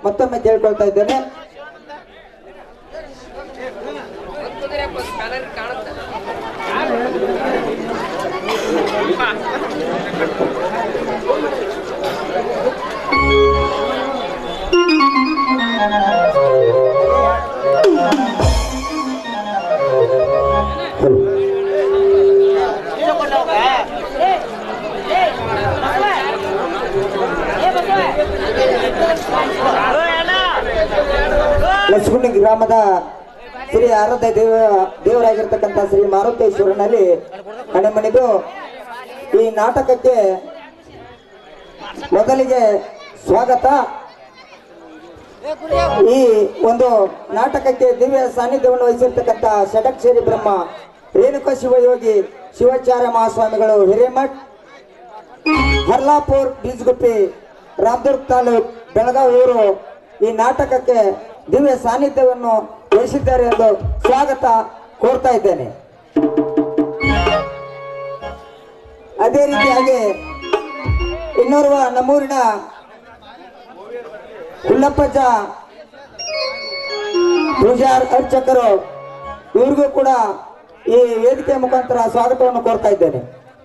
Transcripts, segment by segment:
ಮತ್ತೊಮ್ಮೆ ಕೇಳ್ಕೊಳ್ತಾ ಇದ್ದೇನೆ ಲಕ್ಷ್ಮಣಿ ಗ್ರಾಮದ ಶ್ರೀ ಆರಾಧ್ಯ ದೇವ ದೇವರಾಗಿರ್ತಕ್ಕಂಥ ಶ್ರೀ ಮಾರುತೇಶ್ವರನಲ್ಲಿ ಹಣೆಮಣಿದು ಈ ನಾಟಕಕ್ಕೆ ಮೊದಲಿಗೆ ಸ್ವಾಗತ ಈ ಒಂದು ನಾಟಕಕ್ಕೆ ದಿವ್ಯ ಸಾನ್ನಿಧ್ಯವನ್ನು ವಹಿಸಿರ್ತಕ್ಕಂಥ ಷಡಕ್ಷರಿ ಬ್ರಹ್ಮ ರೇಣುಕ ಶಿವಯೋಗಿ ಶಿವಾಚಾರ್ಯ ಮಹಾಸ್ವಾಮಿಗಳು ಹಿರೇಮಠ್ ಹರ್ಲಾಪುರ್ ಬೀಜ್ಗುಪ್ಪಿ ರಾಮದುರ್ಗ್ ತಾಲೂಕ್ ಬೆಳಗಾವಿ ಊರು ಈ ನಾಟಕಕ್ಕೆ ದಿವ್ಯ ಸಾನ್ನಿಧ್ಯವನ್ನು ವಹಿಸಿದ್ದಾರೆ ಎಂದು ಸ್ವಾಗತ ಕೋರ್ತಾ ಇದ್ದೇನೆ ಅದೇ ರೀತಿಯಾಗಿ ಇನ್ನೋರ್ವ ನಮ್ಮೂರಿನ ಹುಲ್ಲಪ್ಪಜ್ಜ ಪೂಜಾರ್ ಅರ್ಚಕರು ಇವ್ರಿಗೂ ಕೂಡ ಈ ವೇದಿಕೆ ಮುಖಾಂತರ ಸ್ವಾಗತವನ್ನು ಕೋರ್ತಾ ಇದ್ದೇನೆ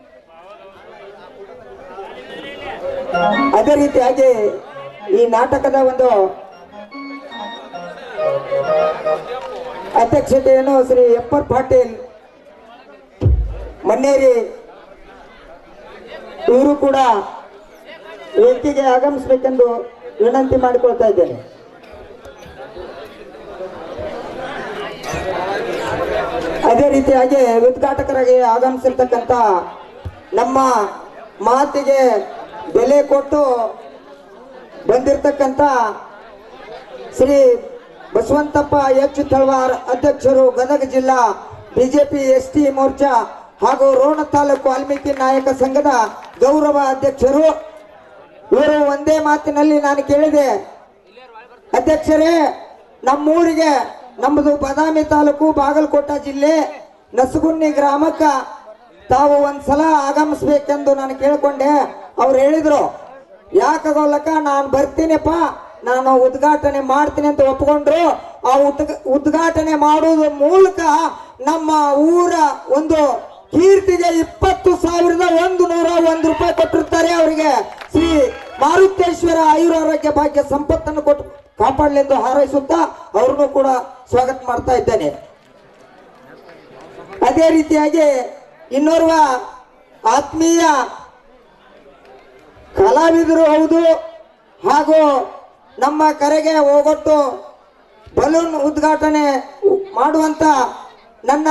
ಅದೇ ರೀತಿಯಾಗಿ ಈ ನಾಟಕದ ಒಂದು ಅಧ್ಯಕ್ಷತೆಯನ್ನು ಶ್ರೀ ಎಪ್ಪರ್ ಪಾಟೀಲ್ ಮನ್ನೇರಿ ಇವರು ಕೂಡ ವೇದಿಕೆಗೆ ಆಗಮಿಸಬೇಕೆಂದು ವಿನಂತಿ ಮಾಡಿಕೊಳ್ತಾ ಇದ್ದೇನೆ ಅದೇ ರೀತಿಯಾಗಿ ಉದ್ಘಾಟಕರಾಗಿ ಆಗಮಿಸಿರ್ತಕ್ಕಂಥ ನಮ್ಮ ಮಾತಿಗೆ ಬೆಲೆ ಕೊಟ್ಟು ಬಂದಿರತಕ್ಕಂಥ ಶ್ರೀ ಬಸವಂತಪ್ಪ ಎಚ್ ತಳವಾರ್ ಅಧ್ಯಕ್ಷರು ಗದಗ ಜಿಲ್ಲಾ ಬಿಜೆಪಿ ಎಸ್ ಟಿ ಮೋರ್ಚಾ ಹಾಗೂ ರೋಣ ತಾಲೂಕು ವಾಲ್ಮೀಕಿ ನಾಯಕ ಸಂಘದ ಗೌರವ ಅಧ್ಯಕ್ಷರು ಇವರು ಒಂದೇ ಮಾತಿನಲ್ಲಿ ನಾನು ಕೇಳಿದೆ ಅಧ್ಯಕ್ಷರೇ ನಮ್ಮೂರಿಗೆ ನಮ್ಮದು ಬಾದಾಮಿ ತಾಲೂಕು ಬಾಗಲಕೋಟ ಜಿಲ್ಲೆ ನಸಗುನ್ನಿ ಗ್ರಾಮಕ್ಕ ತಾವು ಒಂದ್ಸಲ ಆಗಮಿಸ್ಬೇಕೆಂದು ನಾನು ಕೇಳ್ಕೊಂಡೆ ಅವ್ರು ಹೇಳಿದ್ರು ಯಾಕಾಗೋಲ್ಲಕ್ಕ ನಾನು ಬರ್ತೀನಪ್ಪ ನಾನು ಉದ್ಘಾಟನೆ ಮಾಡ್ತೀನಿ ಅಂತ ಒಪ್ಕೊಂಡ್ರು ಆ ಉದ್ಘ ಉದ್ಘಾಟನೆ ಮಾಡುವುದ್ರ ಮೂಲಕ ನಮ್ಮ ಊರ ಒಂದು ಕೀರ್ತಿಗೆ ಇಪ್ಪತ್ತು ಸಾವಿರದ ಒಂದು ನೂರ ಒಂದು ರೂಪಾಯಿ ಕೊಟ್ಟಿರ್ತಾರೆ ಅವರಿಗೆ ಶ್ರೀ ಮಾರುತೇಶ್ವರ ಆಯುರಾರೋಗ್ಯ ಭಾಗ್ಯ ಸಂಪತ್ತನ್ನು ಕೊಟ್ಟು ಕಾಪಾಡಲೆಂದು ಹಾರೈಸುತ್ತಾ ಅವ್ರನ್ನು ಕೂಡ ಸ್ವಾಗತ ಮಾಡ್ತಾ ಇದ್ದೇನೆ ಅದೇ ರೀತಿಯಾಗಿ ಇನ್ನೋರ್ವ ಆತ್ಮೀಯ ಕಲಾವಿದರು ಹೌದು ಹಾಗೂ ನಮ್ಮ ಕರೆಗೆ ಹೋಗೊಟ್ಟು ಬಲೂನ್ ಉದ್ಘಾಟನೆ ಮಾಡುವಂತ ನನ್ನ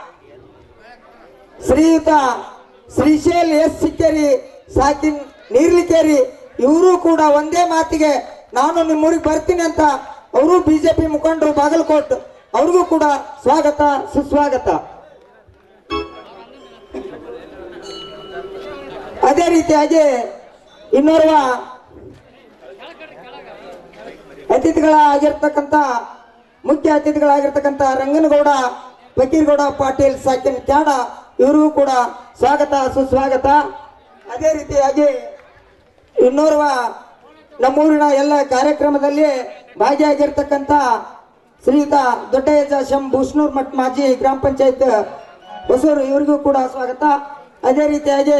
ಶ್ರೀಯುತ ಶ್ರೀಶೈಲ್ ಎಸ್ ಸಿಕ್ಕೇರಿ ಸಾಕಿನ್ ನೀರ್ಲಿಕೇರಿ ಇವರು ಕೂಡ ಒಂದೇ ಮಾತಿಗೆ ನಾನು ನಿಮ್ಮೂರಿಗೆ ಬರ್ತೀನಿ ಅಂತ ಅವರು ಬಿಜೆಪಿ ಮುಖಂಡರು ಬಾಗಲಕೋಟ್ ಅವ್ರಿಗೂ ಕೂಡ ಸ್ವಾಗತ ಸುಸ್ವಾಗತ ಅದೇ ರೀತಿಯಾಗಿ ಇನ್ನೋರ್ವ ಅತಿಥಿಗಳಾಗಿರ್ತಕ್ಕಂಥ ಮುಖ್ಯ ಅತಿಥಿಗಳಾಗಿರ್ತಕ್ಕಂಥ ರಂಗನಗೌಡ ಫಕೀರ್ಗೌಡ ಪಾಟೀಲ್ ಸಾಕಿನ್ ಕ್ಯಾಡ ಇವರಿಗೂ ಕೂಡ ಸ್ವಾಗತ ಸುಸ್ವಾಗತ ಅದೇ ರೀತಿಯಾಗಿ ಇನ್ನೋರ್ವ ನಮ್ಮೂರಿನ ಎಲ್ಲ ಕಾರ್ಯಕ್ರಮದಲ್ಲಿ ಭಾಗಿಯಾಗಿರ್ತಕ್ಕಂಥ ಶ್ರೀಯುತ ದೊಡ್ಡಯ್ಯಜ ಶಂ ಬೂಷ್ಣೂರ್ ಮಠ್ ಮಾಜಿ ಗ್ರಾಮ ಪಂಚಾಯತ್ ಹೊಸೂರು ಇವರಿಗೂ ಕೂಡ ಸ್ವಾಗತ ಅದೇ ರೀತಿಯಾಗಿ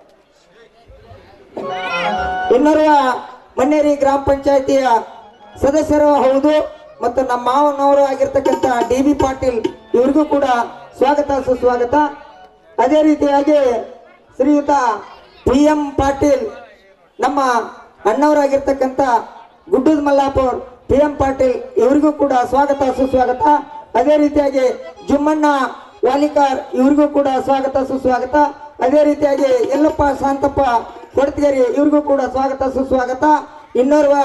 ಇನ್ನೋರ್ವ ಮನ್ನೇರಿ ಗ್ರಾಮ ಪಂಚಾಯತಿಯ ಸದಸ್ಯರು ಹೌದು ಮತ್ತು ನಮ್ಮ ಮಾವನವರು ಆಗಿರ್ತಕ್ಕಂಥ ಡಿ ಬಿ ಪಾಟೀಲ್ ಇವರಿಗೂ ಕೂಡ ಸ್ವಾಗತ ಸುಸ್ವಾಗತ ಅದೇ ರೀತಿಯಾಗಿ ಶ್ರೀಯುತ ಪಿ ಎಂ ಪಾಟೀಲ್ ನಮ್ಮ ಅಣ್ಣವರಾಗಿರ್ತಕ್ಕಂಥ ಗುಡ್ಡದ ಮಲ್ಲಾಪುರ್ ಪಿ ಎಂ ಪಾಟೀಲ್ ಇವರಿಗೂ ಕೂಡ ಸ್ವಾಗತ ಸುಸ್ವಾಗತ ಅದೇ ರೀತಿಯಾಗಿ ಜುಮ್ಮಣ್ಣ ವಾಲಿಕಾರ್ ಇವರಿಗೂ ಕೂಡ ಸ್ವಾಗತ ಸುಸ್ವಾಗತ ಅದೇ ರೀತಿಯಾಗಿ ಯಲ್ಲಪ್ಪ ಶಾಂತಪ್ಪ ಕೊಡತಿಗೇರಿ ಇವ್ರಿಗೂ ಕೂಡ ಸ್ವಾಗತ ಸುಸ್ವಾಗತ ಇನ್ನೋರ್ವ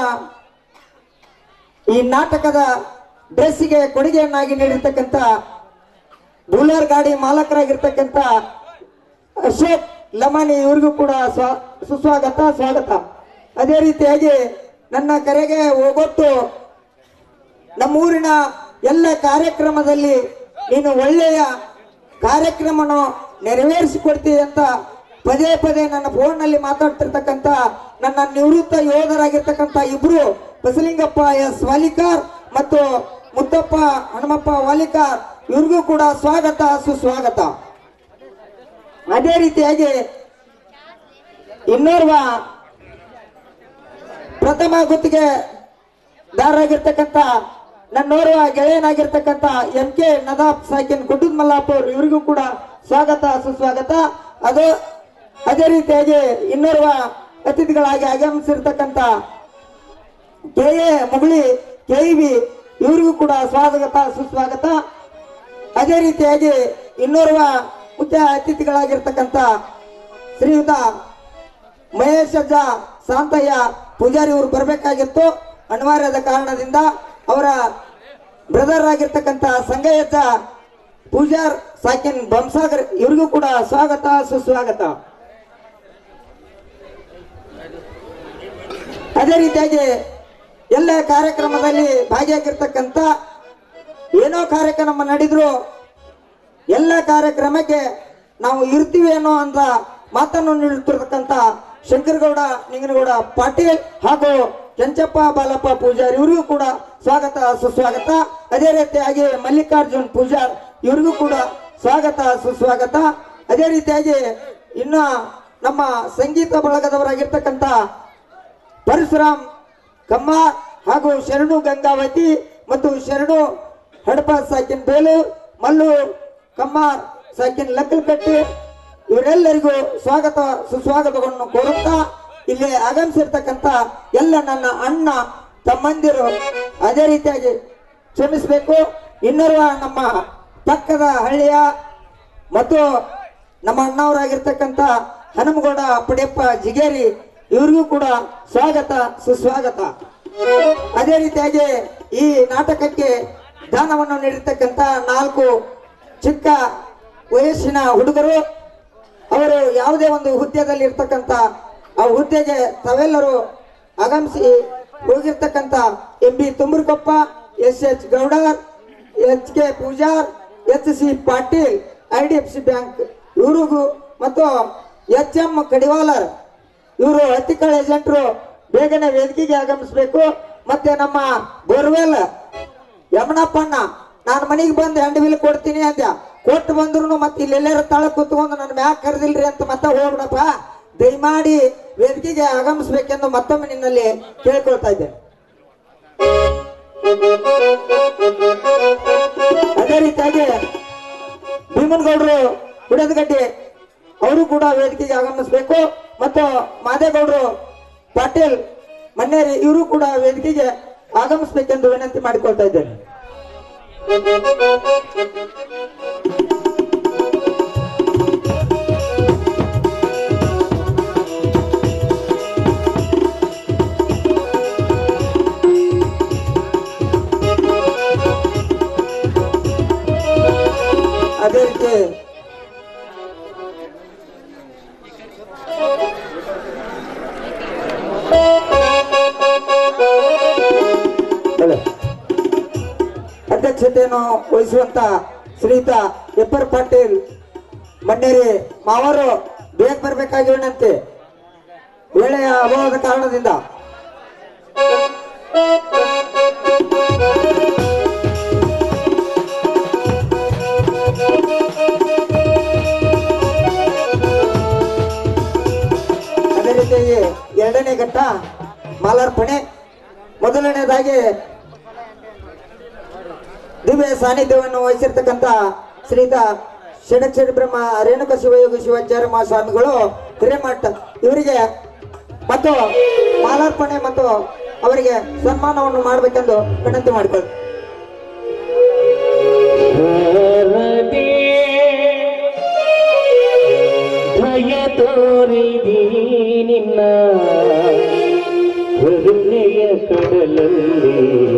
ಈ ನಾಟಕದ ಡ್ರೆಸ್ಸಿಗೆ ಕೊಡುಗೆಯನ್ನಾಗಿ ನೀಡಿರ್ತಕ್ಕಂಥ ಬೂಲರ್ ಗಾಡಿ ಮಾಲಕರಾಗಿರ್ತಕ್ಕಂಥ ಅಶೋಕ್ ಲಮಾನಿ ಇವ್ರಿಗೂ ಕೂಡ ಸ್ವಾ ಸುಸ್ವಾಗತ ಸ್ವಾಗತ ಅದೇ ರೀತಿಯಾಗಿ ನನ್ನ ಕರೆಗೆ ಹೋಗೊಟ್ಟು ನಮ್ಮೂರಿನ ಎಲ್ಲ ಕಾರ್ಯಕ್ರಮದಲ್ಲಿ ನೀನು ಒಳ್ಳೆಯ ಕಾರ್ಯಕ್ರಮನ ನೆರವೇರಿಸಿಕೊಡ್ತೀವಿ ಅಂತ ಪದೇ ಪದೇ ನನ್ನ ಫೋನ್ನಲ್ಲಿ ಮಾತಾಡ್ತಿರ್ತಕ್ಕಂಥ ನನ್ನ ನಿವೃತ್ತ ಯೋಧರಾಗಿರ್ತಕ್ಕಂಥ ಇಬ್ರು ಬಸಲಿಂಗಪ್ಪ ಎಸ್ ವಾಲಿಕಾರ್ ಮತ್ತು ಮುತ್ತಪ್ಪ ಹನುಮಪ್ಪ ವಾಲಿಕಾರ್ ಇವ್ರಿಗೂ ಕೂಡ ಸ್ವಾಗತ ಸುಸ್ವಾಗತ ಅದೇ ರೀತಿಯಾಗಿ ಇನ್ನೋರ್ವ ಪ್ರಥಮ ಗುತ್ತಿಗೆ ದಾರರಾಗಿರ್ತಕ್ಕಂಥ ನನ್ನೋರ್ವ ಗೆಳೆಯನಾಗಿರ್ತಕ್ಕಂಥ ಎಂ ಕೆ ನದಾಫ್ ಸಾಕಿನ್ ಗುಡ್ಡದ ಮಲ್ಲಾಪುರ್ ಇವರಿಗೂ ಕೂಡ ಸ್ವಾಗತ ಸುಸ್ವಾಗತ ಅದು ಅದೇ ರೀತಿಯಾಗಿ ಇನ್ನೋರ್ವ ಅತಿಥಿಗಳಾಗಿ ಆಗಮಿಸಿರ್ತಕ್ಕಂಥ K A Muguli K B ಇವರಿಗೂ ಕೂಡ ಸ್ವಾಗತ ಸುಸ್ವಾಗತ ಅದೇ ರೀತಿಯಾಗಿ ಇನ್ನೋರ್ವ ಮುಖ್ಯ ಅತಿಥಿಗಳಾಗಿರ್ತಕ್ಕಂಥ ಶ್ರೀಯುತ ಮಹೇಶ್ ಅಜ್ಜ ಶಾಂತಯ್ಯ ಪೂಜಾರಿ ಅವರು ಬರಬೇಕಾಗಿತ್ತು ಅನಿವಾರ್ಯದ ಕಾರಣದಿಂದ ಅವರ ಬ್ರದರ್ ಆಗಿರ್ತಕ್ಕಂಥ ಸಂಗಯ್ಯಜ್ಜ ಪೂಜಾರ್ ಸಾಕಿನ್ ಬಂಸಾಗರ್ ಇವರಿಗೂ ಕೂಡ ಸ್ವಾಗತ ಸುಸ್ವಾಗತ ಅದೇ ರೀತಿಯಾಗಿ ಎಲ್ಲ ಕಾರ್ಯಕ್ರಮದಲ್ಲಿ ಭಾಗಿಯಾಗಿರ್ತಕ್ಕಂಥ ಏನೋ ಕಾರ್ಯಕ್ರಮ ನಡೆದ್ರು ಎಲ್ಲ ಕಾರ್ಯಕ್ರಮಕ್ಕೆ ನಾವು ಇರ್ತೀವಿ ಅನ್ನೋ ಅಂತ ಮಾತನ್ನು ನೀಡುತ್ತಿರತಕ್ಕಂಥ ಶಂಕರಗೌಡ ನಿಂಗನಗೌಡ ಪಾಟೀಲ್ ಹಾಗೂ ಕೆಂಚಪ್ಪ ಬಾಲಪ್ಪ ಪೂಜಾರಿ ಇವರಿಗೂ ಕೂಡ ಸ್ವಾಗತ ಸುಸ್ವಾಗತ ಅದೇ ರೀತಿಯಾಗಿ ಮಲ್ಲಿಕಾರ್ಜುನ್ ಪೂಜಾರ್ ಇವರಿಗೂ ಕೂಡ ಸ್ವಾಗತ ಸುಸ್ವಾಗತ ಅದೇ ರೀತಿಯಾಗಿ ಇನ್ನ ನಮ್ಮ ಸಂಗೀತ ಬಳಗದವರಾಗಿರ್ತಕ್ಕಂಥ ಪರಶುರಾಮ್ ಕಮ್ಮ ಹಾಗೂ ಶರಣು ಗಂಗಾವತಿ ಮತ್ತು ಶರಣು ಹಡಪ ಸಾಕಿನ್ ಬೇಲೂರ್ ಮಲ್ಲು ಕಮ್ಮಾರ್ ಸಾಕಿನ್ ಲಕ್ಕಲ್ಕಟ್ಟಿ ಇವರೆಲ್ಲರಿಗೂ ಸ್ವಾಗತ ಸುಸ್ವಾಗತವನ್ನು ಕೋರುತ್ತಾ ಇಲ್ಲಿ ಆಗಮಿಸಿರ್ತಕ್ಕಂಥ ಎಲ್ಲ ನನ್ನ ಅಣ್ಣ ತಮ್ಮಂದಿರು ಅದೇ ರೀತಿಯಾಗಿ ಕ್ಷಮಿಸಬೇಕು ಇನ್ನೋರ್ವ ನಮ್ಮ ಪಕ್ಕದ ಹಳ್ಳಿಯ ಮತ್ತು ನಮ್ಮ ಅಣ್ಣವರಾಗಿರ್ತಕ್ಕಂಥ ಹನುಮಗೌಡ ಪಡೆಯಪ್ಪ ಜಿಗೇರಿ ಇವ್ರಿಗೂ ಕೂಡ ಸ್ವಾಗತ ಸುಸ್ವಾಗತ ಅದೇ ರೀತಿಯಾಗಿ ಈ ನಾಟಕಕ್ಕೆ ದಾನವನ್ನು ನೀಡಿರ್ತಕ್ಕಂಥ ನಾಲ್ಕು ಚಿಕ್ಕ ವಯಸ್ಸಿನ ಹುಡುಗರು ಅವರು ಯಾವುದೇ ಒಂದು ಹುದ್ದೆದಲ್ಲಿ ಇರ್ತಕ್ಕಂಥ ಆ ಹುದ್ದೆಗೆ ತಾವೆಲ್ಲರೂ ಆಗಮಿಸಿ ಹೋಗಿರ್ತಕ್ಕಂಥ M B Tumarkoppa S H Gowdar H K Pujar H C Patil I D F C bank ಇವರಿಗೂ ಮತ್ತು ಎಚ್ ಎಂ ಕಡಿವಾಲರ್ ಇವರು ಹತ್ತಿಕಳ ಏಜೆಂಟ್ರು ಬೇಗನೆ ವೇದಿಕೆಗೆ ಆಗಮಿಸಬೇಕು ಮತ್ತೆ ನಮ್ಮ ಬೋರ್ವೆಲ್ ಯಮನಪ್ಪಣ್ಣ ನಾನು ಮನೆಗೆ ಬಂದು ಹ್ಯಾಂಡ್ ಬಿಲ್ ಕೊಡ್ತೀನಿ ಅಂದ್ಯ ಕೊಟ್ಟು ಬಂದ್ರು ಮತ್ತೆ ಇಲ್ಲೆಲ್ಲರ ತಳ ಕೂತ್ಕೊಂಡು ನನ್ನ ಮ್ಯಾಗ ಕರೆದಿಲ್ರಿ ಅಂತ ಮತ್ತೆ ಹೋಗ್ಬಿಡಪ್ಪ ದಯಮಾಡಿ ವೇದಿಕೆಗೆ ಆಗಮಿಸ್ಬೇಕೆಂದು ಮತ್ತೊಮ್ಮೆ ನಿನ್ನಲ್ಲಿ ಕೇಳ್ಕೊಳ್ತಾ ಇದ್ದೇನೆ ಅದೇ ರೀತಿಯಾಗಿ ಭೀಮನಗೌಡರು ಹುಡದಗಡ್ಡಿ ಅವರು ಕೂಡ ವೇದಿಕೆಗೆ ಆಗಮಿಸಬೇಕು ಮತ್ತು ಮಾದೇಗೌಡರು ಪಾಟೀಲ್ ಮನ್ನೇರಿ ಇವರು ಕೂಡ ವೇದಿಕೆಗೆ ಆಗಮಿಸಬೇಕೆಂದು ವಿನಂತಿ ಮಾಡಿಕೊಳ್ತಾ ಇದ್ದೇನೆ ಅದೇ ರೀತಿ ಹೇಳು. ಅಧ್ಯಕ್ಷತೆಯನ್ನು ವಹಿಸುವಂತ ಶ್ರೀಯುತ ಎಪ್ಪರ್ ಪಾಟೀಲ್ ಮಣ್ಣೇರಿ ಮಾವರು ಬೇಗ ಬರಬೇಕಾಗಿ ವಿನಂತಿ ವೇಳೆಯ ಅಭಾವದ ಕಾರಣದಿಂದ ಅದೇ ರೀತಿಯಾಗಿ ಎರಡನೇ ಘಟ್ಟ ಮಾಲಾರ್ಪಣೆ ಮೊದಲನೇದಾಗಿ ದಿವ್ಯ ಸಾನ್ನಿಧ್ಯವನ್ನು ವಹಿಸಿರ್ತಕ್ಕಂಥ ಶ್ರೀತ ಷಡಕ್ಷರಿ ಬ್ರಹ್ಮ ರೇಣುಕ ಶಿವಯೋಗ ಶಿವಾಚಾರ್ಯ ಮಹಾಸ್ವಾಮಿಗಳು ಹಿರೇಮಠ ಇವರಿಗೆ ಮತ್ತು ಮಾಲಾರ್ಪಣೆ ಮತ್ತು ಅವರಿಗೆ ಸನ್ಮಾನವನ್ನು ಮಾಡಬೇಕೆಂದು ವಿನಂತಿ ಮಾಡಿಕೊಳ್ಳಿ ಭಾರತಿ ಭಯ ತೋರಿದಿ ನಿನ್ನ ಹೃದಯ ಕಡಲಲ್ಲಿ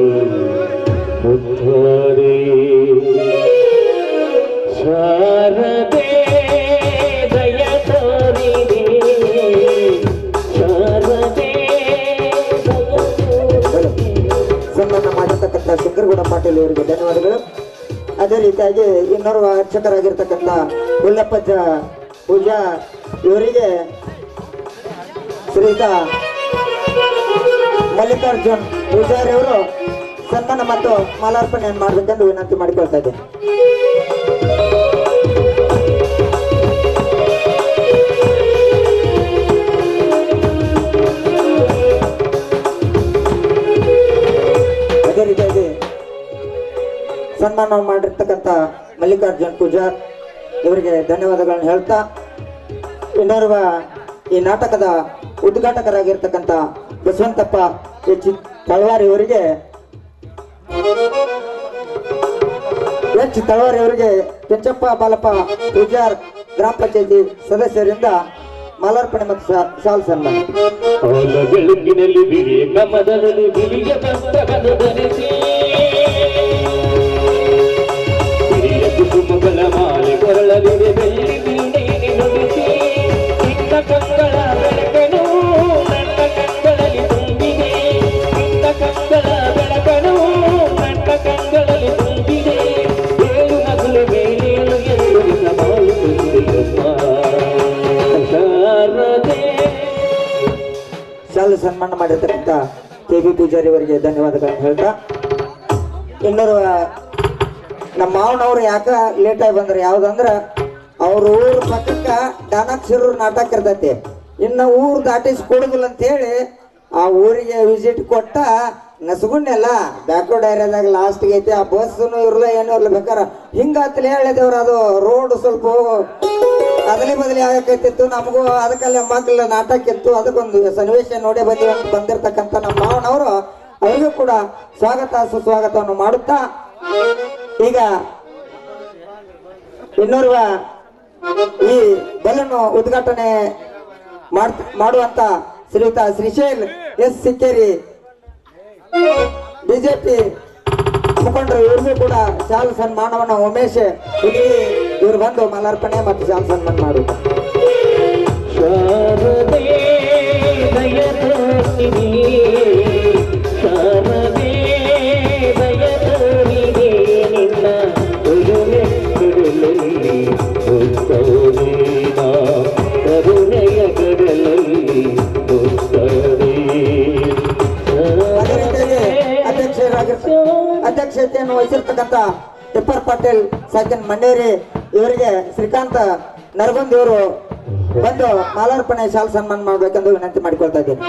ಮುದ್ದಾರೆ ಶಾರದೆ ದಯ ತೋರಿದಿ ಶಾರದೆ ದಯ ತೋರಿದಿ ಸನ್ಮಾನ ಮಾಡಿರ್ತಕ್ಕಂಥ ಶಂಕರಗೌಡ ಪಾಟೀಲ್ ಅವರಿಗೆ ಧನ್ಯವಾದಗಳು ಅದೇ ರೀತಿಯಾಗಿ ಇನ್ನೋರ್ವ ಅರ್ಚಕರಾಗಿರ್ತಕ್ಕಂಥ ಹುಲ್ಲಪ್ಪಜ್ಜ ಪೂಜಾ ಇವರಿಗೆ ಶ್ರೀಯುತ ಮಲ್ಲಿಕಾರ್ಜುನ್ ಪೂಜಾರಿ ಅವರು ಸನ್ಮಾನ ಮತ್ತು ಮಾಲಾರ್ಪಣೆಯನ್ನು ಮಾಡಬೇಕೆಂದು ವಿನಂತಿ ಮಾಡಿಕೊಳ್ತಾ ಇದ್ದೇನೆ ಅದೇ ರೀತಿಯಾಗಿ ಸನ್ಮಾನ ಮಾಡಿರ್ತಕ್ಕಂಥ ಮಲ್ಲಿಕಾರ್ಜುನ್ ಪೂಜಾರ್ ಇವರಿಗೆ ಧನ್ಯವಾದಗಳನ್ನು ಹೇಳ್ತಾ ಇನ್ನೋರ್ವ ಈ ನಾಟಕದ ಉದ್ಘಾಟಕರಾಗಿರ್ತಕ್ಕಂಥ ಬಸವಂತಪ್ಪ ಎಚ್ ತಳವಾರಿ ಇವರಿಗೆ ಎಚ್ ತಳವಾರಿ ಅವರಿಗೆ ಕೆಂಚಪ್ಪ ಬಾಲಪ್ಪ ಪೂಜಾರ್ ಗ್ರಾಮ ಪಂಚಾಯತಿ ಸದಸ್ಯರಿಂದ ಮಾಲಾರ್ಪಣೆ ಮತ್ತು ಶಾ- ಶಾಲ್ ಸನ್ಮಾನ ಅವನ ಬೆಳಕಿನಲ್ಲಿ ಬಿಳಿಯ ಕಮದಲ್ಲಿ ಬಿಳಿಯ ಪುಸ್ತಕದ ಧರಿಸಿ ಬಿಳಿಯ ಕುಸುಮಗಳ ಮಾಲೆ ಕೊರಳಲಿದೆ ಬೆಳ್ಳಿ ಬೀಣೆಯಲ್ಲಿ ನುಡಿಸಿ ನಿನ್ನ ಕಂಗಳ ಬೆಳಕನು ನನ್ನ ಕಂಗಳಲ್ಲಿ ತುಂಬಿದೆ ನಿನ್ನ ಕಂಗಳ ಬೆಳಕನು ನನ್ನ ಕಂಗಳಲ್ಲಿ ತುಂಬಿದೆ ಏಳು ಮಗಳು ಮೇಲೇಳು ಎಂದು ನಿನ್ನ ಬಾಳು ತುಂಬಿದೆಯಮ್ಮ. ಶಾರದೆ ಶಾಲು ಸನ್ಮಾನ ಮಾಡಿರ್ತಕ್ಕಂಥ ಕೆ ಬಿ ಪೂಜಾರಿ ಅವರಿಗೆ ಧನ್ಯವಾದಗಳನ್ನು ಹೇಳ್ತಾ ಇನ್ನೊರು ನಮ್ಮ ಮಾವನವ್ರು ಯಾಕ ಲೇಟ್ ಆಗಿ ಬಂದ್ರೆ ಯಾವ್ದಂದ್ರ ಅವ್ರ ಊರ ಪಕ್ಕಕ್ಕ ದಾನಾಕ್ಷರ ನಾಟಕ ಇರ್ತೈತಿ ಇನ್ನು ಊರು ದಾಟಿಸಿ ಕೊಡುದಿಲ್ಲ ಅಂತ ಹೇಳಿ ಆ ಊರಿಗೆ ವಿಸಿಟ್ ಕೊಟ್ಟ ನಸಗುಣ್ಣೆಲ್ಲ ಬ್ಯಾಕ್ವರ್ಡ್ ಏರಿಯಾದಾಗ ಲಾಸ್ಟ್ಗೆ ಐತಿ ಆ ಬಸ್ನು ಇರಲ್ಲ ಏನೂ ಇರಲ್ಲ ಬೇಕಾರ ಹಿಂಗಾತಲೇ ಹೇಳಿದೇವ್ರ ಅದು ರೋಡ್ ಸ್ವಲ್ಪ ಅದಲಿ ಬದಲಿ ಆಗಕೈತಿತ್ತು ನಮಗೂ ಅದಕ್ಕಲ್ಲೇ ಮಕ್ಕಳ ನಾಟಕ ಇತ್ತು ಅದಕ್ಕೊಂದು ಸನ್ನಿವೇಶ ನೋಡೇ ಬಂದಿ ಅಂತ ಬಂದಿರತಕ್ಕಂಥ ನಮ್ಮ ಮಾವನವರು ಅವರಿಗೂ ಕೂಡ ಸ್ವಾಗತ ಸುಸ್ವಾಗತವನ್ನು ಮಾಡುತ್ತಾ ಈಗ ಇನ್ನೋರ್ವ ಈ ಬಲೂನು ಉದ್ಘಾಟನೆ ಮಾಡ್- ಮಾಡುವಂತ ಶ್ರೀಯುತ ಶ್ರೀಶೈಲ್ ಎಸ್ ಸಿಕ್ಕೇರಿ ಬಿಜೆಪಿ ಮುಖಂಡರು ಇವ್ರಿಗೂ ಕೂಡ ಶಾಲ್ ಸನ್ಮಾನವನ್ನು ಉಮೇಶ್ ಹುಡುಗಿ ಇವ್ರು ಬಂದು ಮಾಲಾರ್ಪಣೆ ಮತ್ತು ಶಾಲ್ ಸನ್ಮಾನ ಮಾಡುವುದು ಶಾರದೆ ದಯತೋರಿದೆ ಶಾರದೆ ದಯತೋರಿದೆ ನಿನ್ನ ಕರುಣೆ ಕಡಲಲ್ಲಿ ಉತ್ತರೇನ ಕರುಣೆಯ ಕಡಲಲ್ಲಿ ಉತ್ತರೇ ಅದೇ ರೀತಿಯಾಗಿ ಅಧ್ಯಕ್ಷರಾಗಿರ್ತ ಅಧ್ಯಕ್ಷತೆಯನ್ನು ವಹಿಸಿರ್ತಕ್ಕಂಥ ಟಿಪ್ಪರ್ ಪಾಟೀಲ್ ಸಾಕಿನ್ ಮಣ್ಣೇರಿ ಇವರಿಗೆ ಶ್ರೀಕಾಂತ್ ನರಗುಂದ್ ಇವರು ಬಂದು ಮಾಲಾರ್ಪಣೆ ಶಾಲ್ ಸನ್ಮಾನ ಮಾಡಬೇಕೆಂದು ವಿನಂತಿ ಮಾಡಿಕೊಳ್ತಾ ಇದ್ದೀನಿ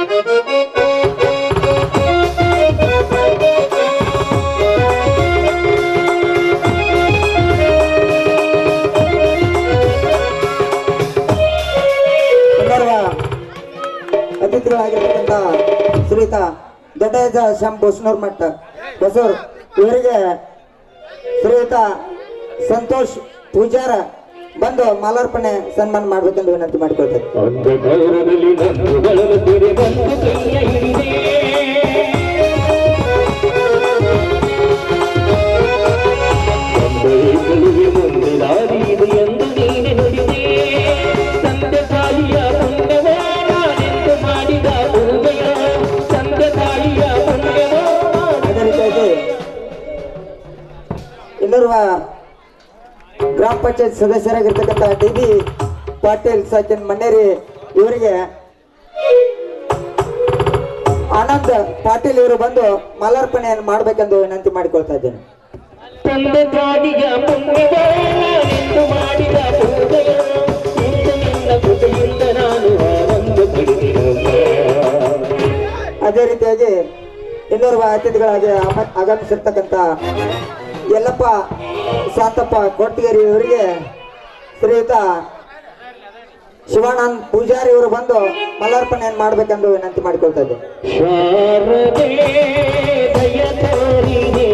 ಇನ್ನೋರ್ವ ಅತಿಥಿಗಳಾಗಿರ್ತಕ್ಕಂಥ ಶ್ರೀಯುತ ದೊಡ್ಡಯ್ಯ ಶ್ಯಾಮ್ ಬಸ್ನೂರ್ ಮಠ ಬಸೂರ್ ಇವರಿಗೆ ಶ್ರೀಯುತ ಸಂತೋಷ್ ಪೂಜಾರ ಬಂದು ಮಾಲಾರ್ಪಣೆ ಸನ್ಮಾನ ಮಾಡ್ಬೇಕೆಂದು ವಿನಂತಿ ಮಾಡಿಕೊಳ್ತೇನೆ ಅಂಧಕಾರದಲ್ಲಿ ನಂದುಗಳನ್ನು ತೆರೆ ಬಂದು ಕೈಯ ಹಿಡಿದೆ ತಂದೆಗಳಿಗೆ ಮುಂದೆ ದಾರಿ ಇದೆ ಎಂದು ನೀನೆ ನುಡಿದೆ ತಂದೆ ತಾಯಿಯ ಪುಣ್ಯವೋ ನಾನೆಂದು ಮಾಡಿದ ಪೂಜೆಯ ತಂದೆ ತಾಯಿಯ ಪುಣ್ಯವೋ ಅದೇ ರೀತಿಯಾಗಿ ಇನ್ನೋರ್ವ ಗ್ರಾಮ ಪಂಚಾಯತ್ ಸದಸ್ಯರಾಗಿರ್ತಕ್ಕಂಥ ಡಿ ಬಿ ಪಾಟೀಲ್ ಸಚಿನ್ ಮಣ್ಣೇರಿ ಇವರಿಗೆ ಆನಂದ್ ಪಾಟೀಲ್ ಇವರು ಬಂದು ಮಾಲಾರ್ಪಣೆಯನ್ನು ಮಾಡಬೇಕೆಂದು ವಿನಂತಿ ಮಾಡಿಕೊಳ್ತಾ ಇದ್ದೇನೆ ತಂದೆ ತಾಯಿಯ ಪುಣ್ಯವೋ ನಾನೆಂದು ಮಾಡಿದ ಪೂಜೆಯ ಇಂದು ನಿನ್ನ ಕೃಪೆಯಿಂದ ನಾನು ಆನಂದ ಪಡೆದಿರಮ್ಮ ಅದೇ ರೀತಿಯಾಗಿ ಇನ್ನೋರ್ವ ಅತಿಥಿಗಳಾಗಿ ಆಮ- ಆಗಮಿಸಿರ್ತಕ್ಕಂಥ ಯಲ್ಲಪ್ಪ ಶಾಂತಪ್ಪ ಕೊಟ್ಟಿಗೆರಿ ಇವರಿಗೆ ಶ್ರೀಯುತ ಶಿವಾನಂದ್ ಪೂಜಾರಿ ಇವರು ಬಂದು ಮಾಲಾರ್ಪಣೆಯನ್ನು ಮಾಡಬೇಕೆಂದು ವಿನಂತಿ ಮಾಡಿಕೊಳ್ತಾ ಇದ್ದೇನೆ ಶಾರದೆ ದಯ ತೋರಿದೆ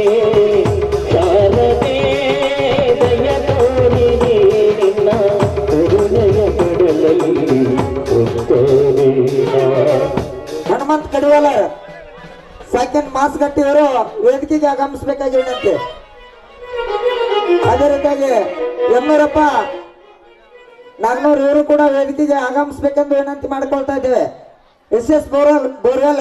ಶಾರದೆ ದಯ ತೋರಿದೆ ನಿನ್ನ ಕರುಣೆಯ ಕಡಲಲ್ಲಿ ಉತ್ತರೇನ ಹನುಮಂತ್ ಕಡಿವಾಲರ್ ಸೆಕೆಂಡ್ ಮಾಸ್ ಗಟ್ಟಿ ಇವರು ವೇದಿಕೆಗೆ ಆಗಮಿಸಬೇಕಾಗಿ ವಿನಂತಿ ಅದೇ ರೀತಿಯಾಗಿ ಎಮ್ಮೂರಪ್ಪ ನಾಗ್ನೂರ್ ಇವರು ಕೂಡ ವೇದಿಕೆಗೆ ಆಗಮಿಸಬೇಕೆಂದು ವಿನಂತಿ ಮಾಡಿಕೊಳ್ತಾ ಇದ್ದೇವೆ ಎಸ್ ಎಸ್ ಬೋರ್ವೆಲ್ ಬೋರ್ವೆಲ್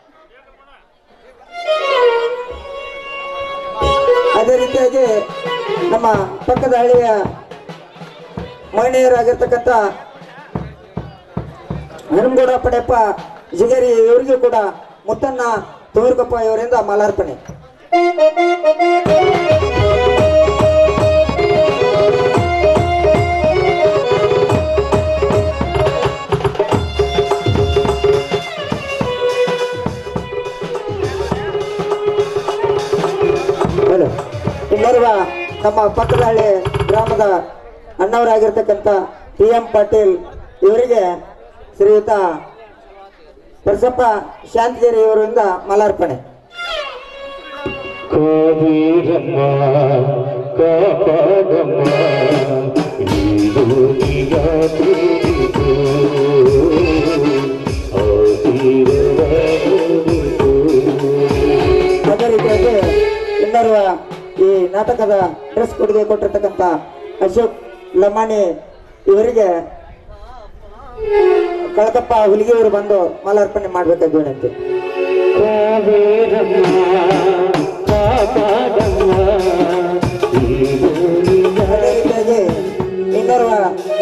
ಅದೇ ರೀತಿಯಾಗಿ ನಮ್ಮ ಪಕ್ಕದ ಹಳ್ಳಿಯ ಮಹಿಳೆಯರಾಗಿರ್ತಕ್ಕಂಥ ಹನುಮಗೌಡ ಪಡೆಯಪ್ಪ ಜಿಗೇರಿ ಇವರಿಗೂ ಕೂಡ ಮುತ್ತನ್ನ ತೂರ್ಗಪ್ಪ ಇವರಿಂದ ಮಾಲಾರ್ಪಣೆ ಹಲೋ ಇನ್ನೋರ್ವ ನಮ್ಮ ಪಕ್ಕದ ಹಳ್ಳಿ ಗ್ರಾಮದ ಅಣ್ಣವರಾಗಿರ್ತಕ್ಕಂಥ ಟಿ ಎಂ ಪಾಟೀಲ್ ಇವರಿಗೆ ಶ್ರೀಯುತ ಪರಸಪ್ಪ ಶಾಂತಗಿರಿ ಇವರಿಂದ ಮಾಲಾರ್ಪಣೆ ಕಾವೇರಮ್ಮ ಕಾಪಾಡಮ್ಮ ಈ ಭೂಮಿಯ ಪ್ರೀತಿಗೂ ಆ ತೀರವ ನೋಡಿತು. ಅದೇ ರೀತಿಯಾಗಿ ಇನ್ನೋರ್ವ ಈ ನಾಟಕದ ಡ್ರೆಸ್ ಕೊಡುಗೆ ಕೊಟ್ಟಿರ್ತಕ್ಕಂಥ ಅಶೋಕ್ ಲಮಾಣಿ ಇವರಿಗೆ ಕಳಕಪ್ಪ ಹುಲಿಗೆಯವರು ಬಂದು ಮಾಲಾರ್ಪಣೆ ಮಾಡ್ಬೇಕಾಗಿ ವಿನಂತಿ ಕಾವೇರಮ್ಮ ಕಾಪಾಡಮ್ಮ ಈ ಭೂಮಿಯ ಅದೇ ರೀತಿಯಾಗಿ ಇನ್ನೋರ್ವ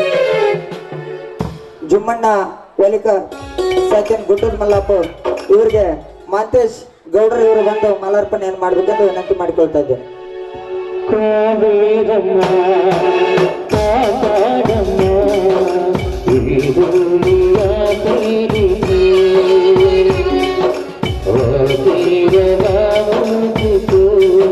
ಜುಮ್ಮಣ್ಣ ವಲಿಕರ್ ಸೆಕೆಂಡ್ ಗುಡ್ಡದ ಮಲ್ಲಪ್ಪ ಇವರಿಗೆ ಮಾಂತೇಶ್ ಗೌಡ್ರು ಇವರು ಬಂದು ಮಾಲಾರ್ಪಣೆಯನ್ನು ಮಾಡ್ಬೇಕೆಂದು ವಿನಂತಿ ಮಾಡಿಕೊಳ್ತಾ ಇದ್ದೇನೆ ಕಾವೇರಮ್ಮ ಕಾಪಾಡಮ್ಮ ಈ ಭೂಮಿಯ ಪ್ರೀತಿಗೂ ಆ ತೀರವ ನೋಡಿತು.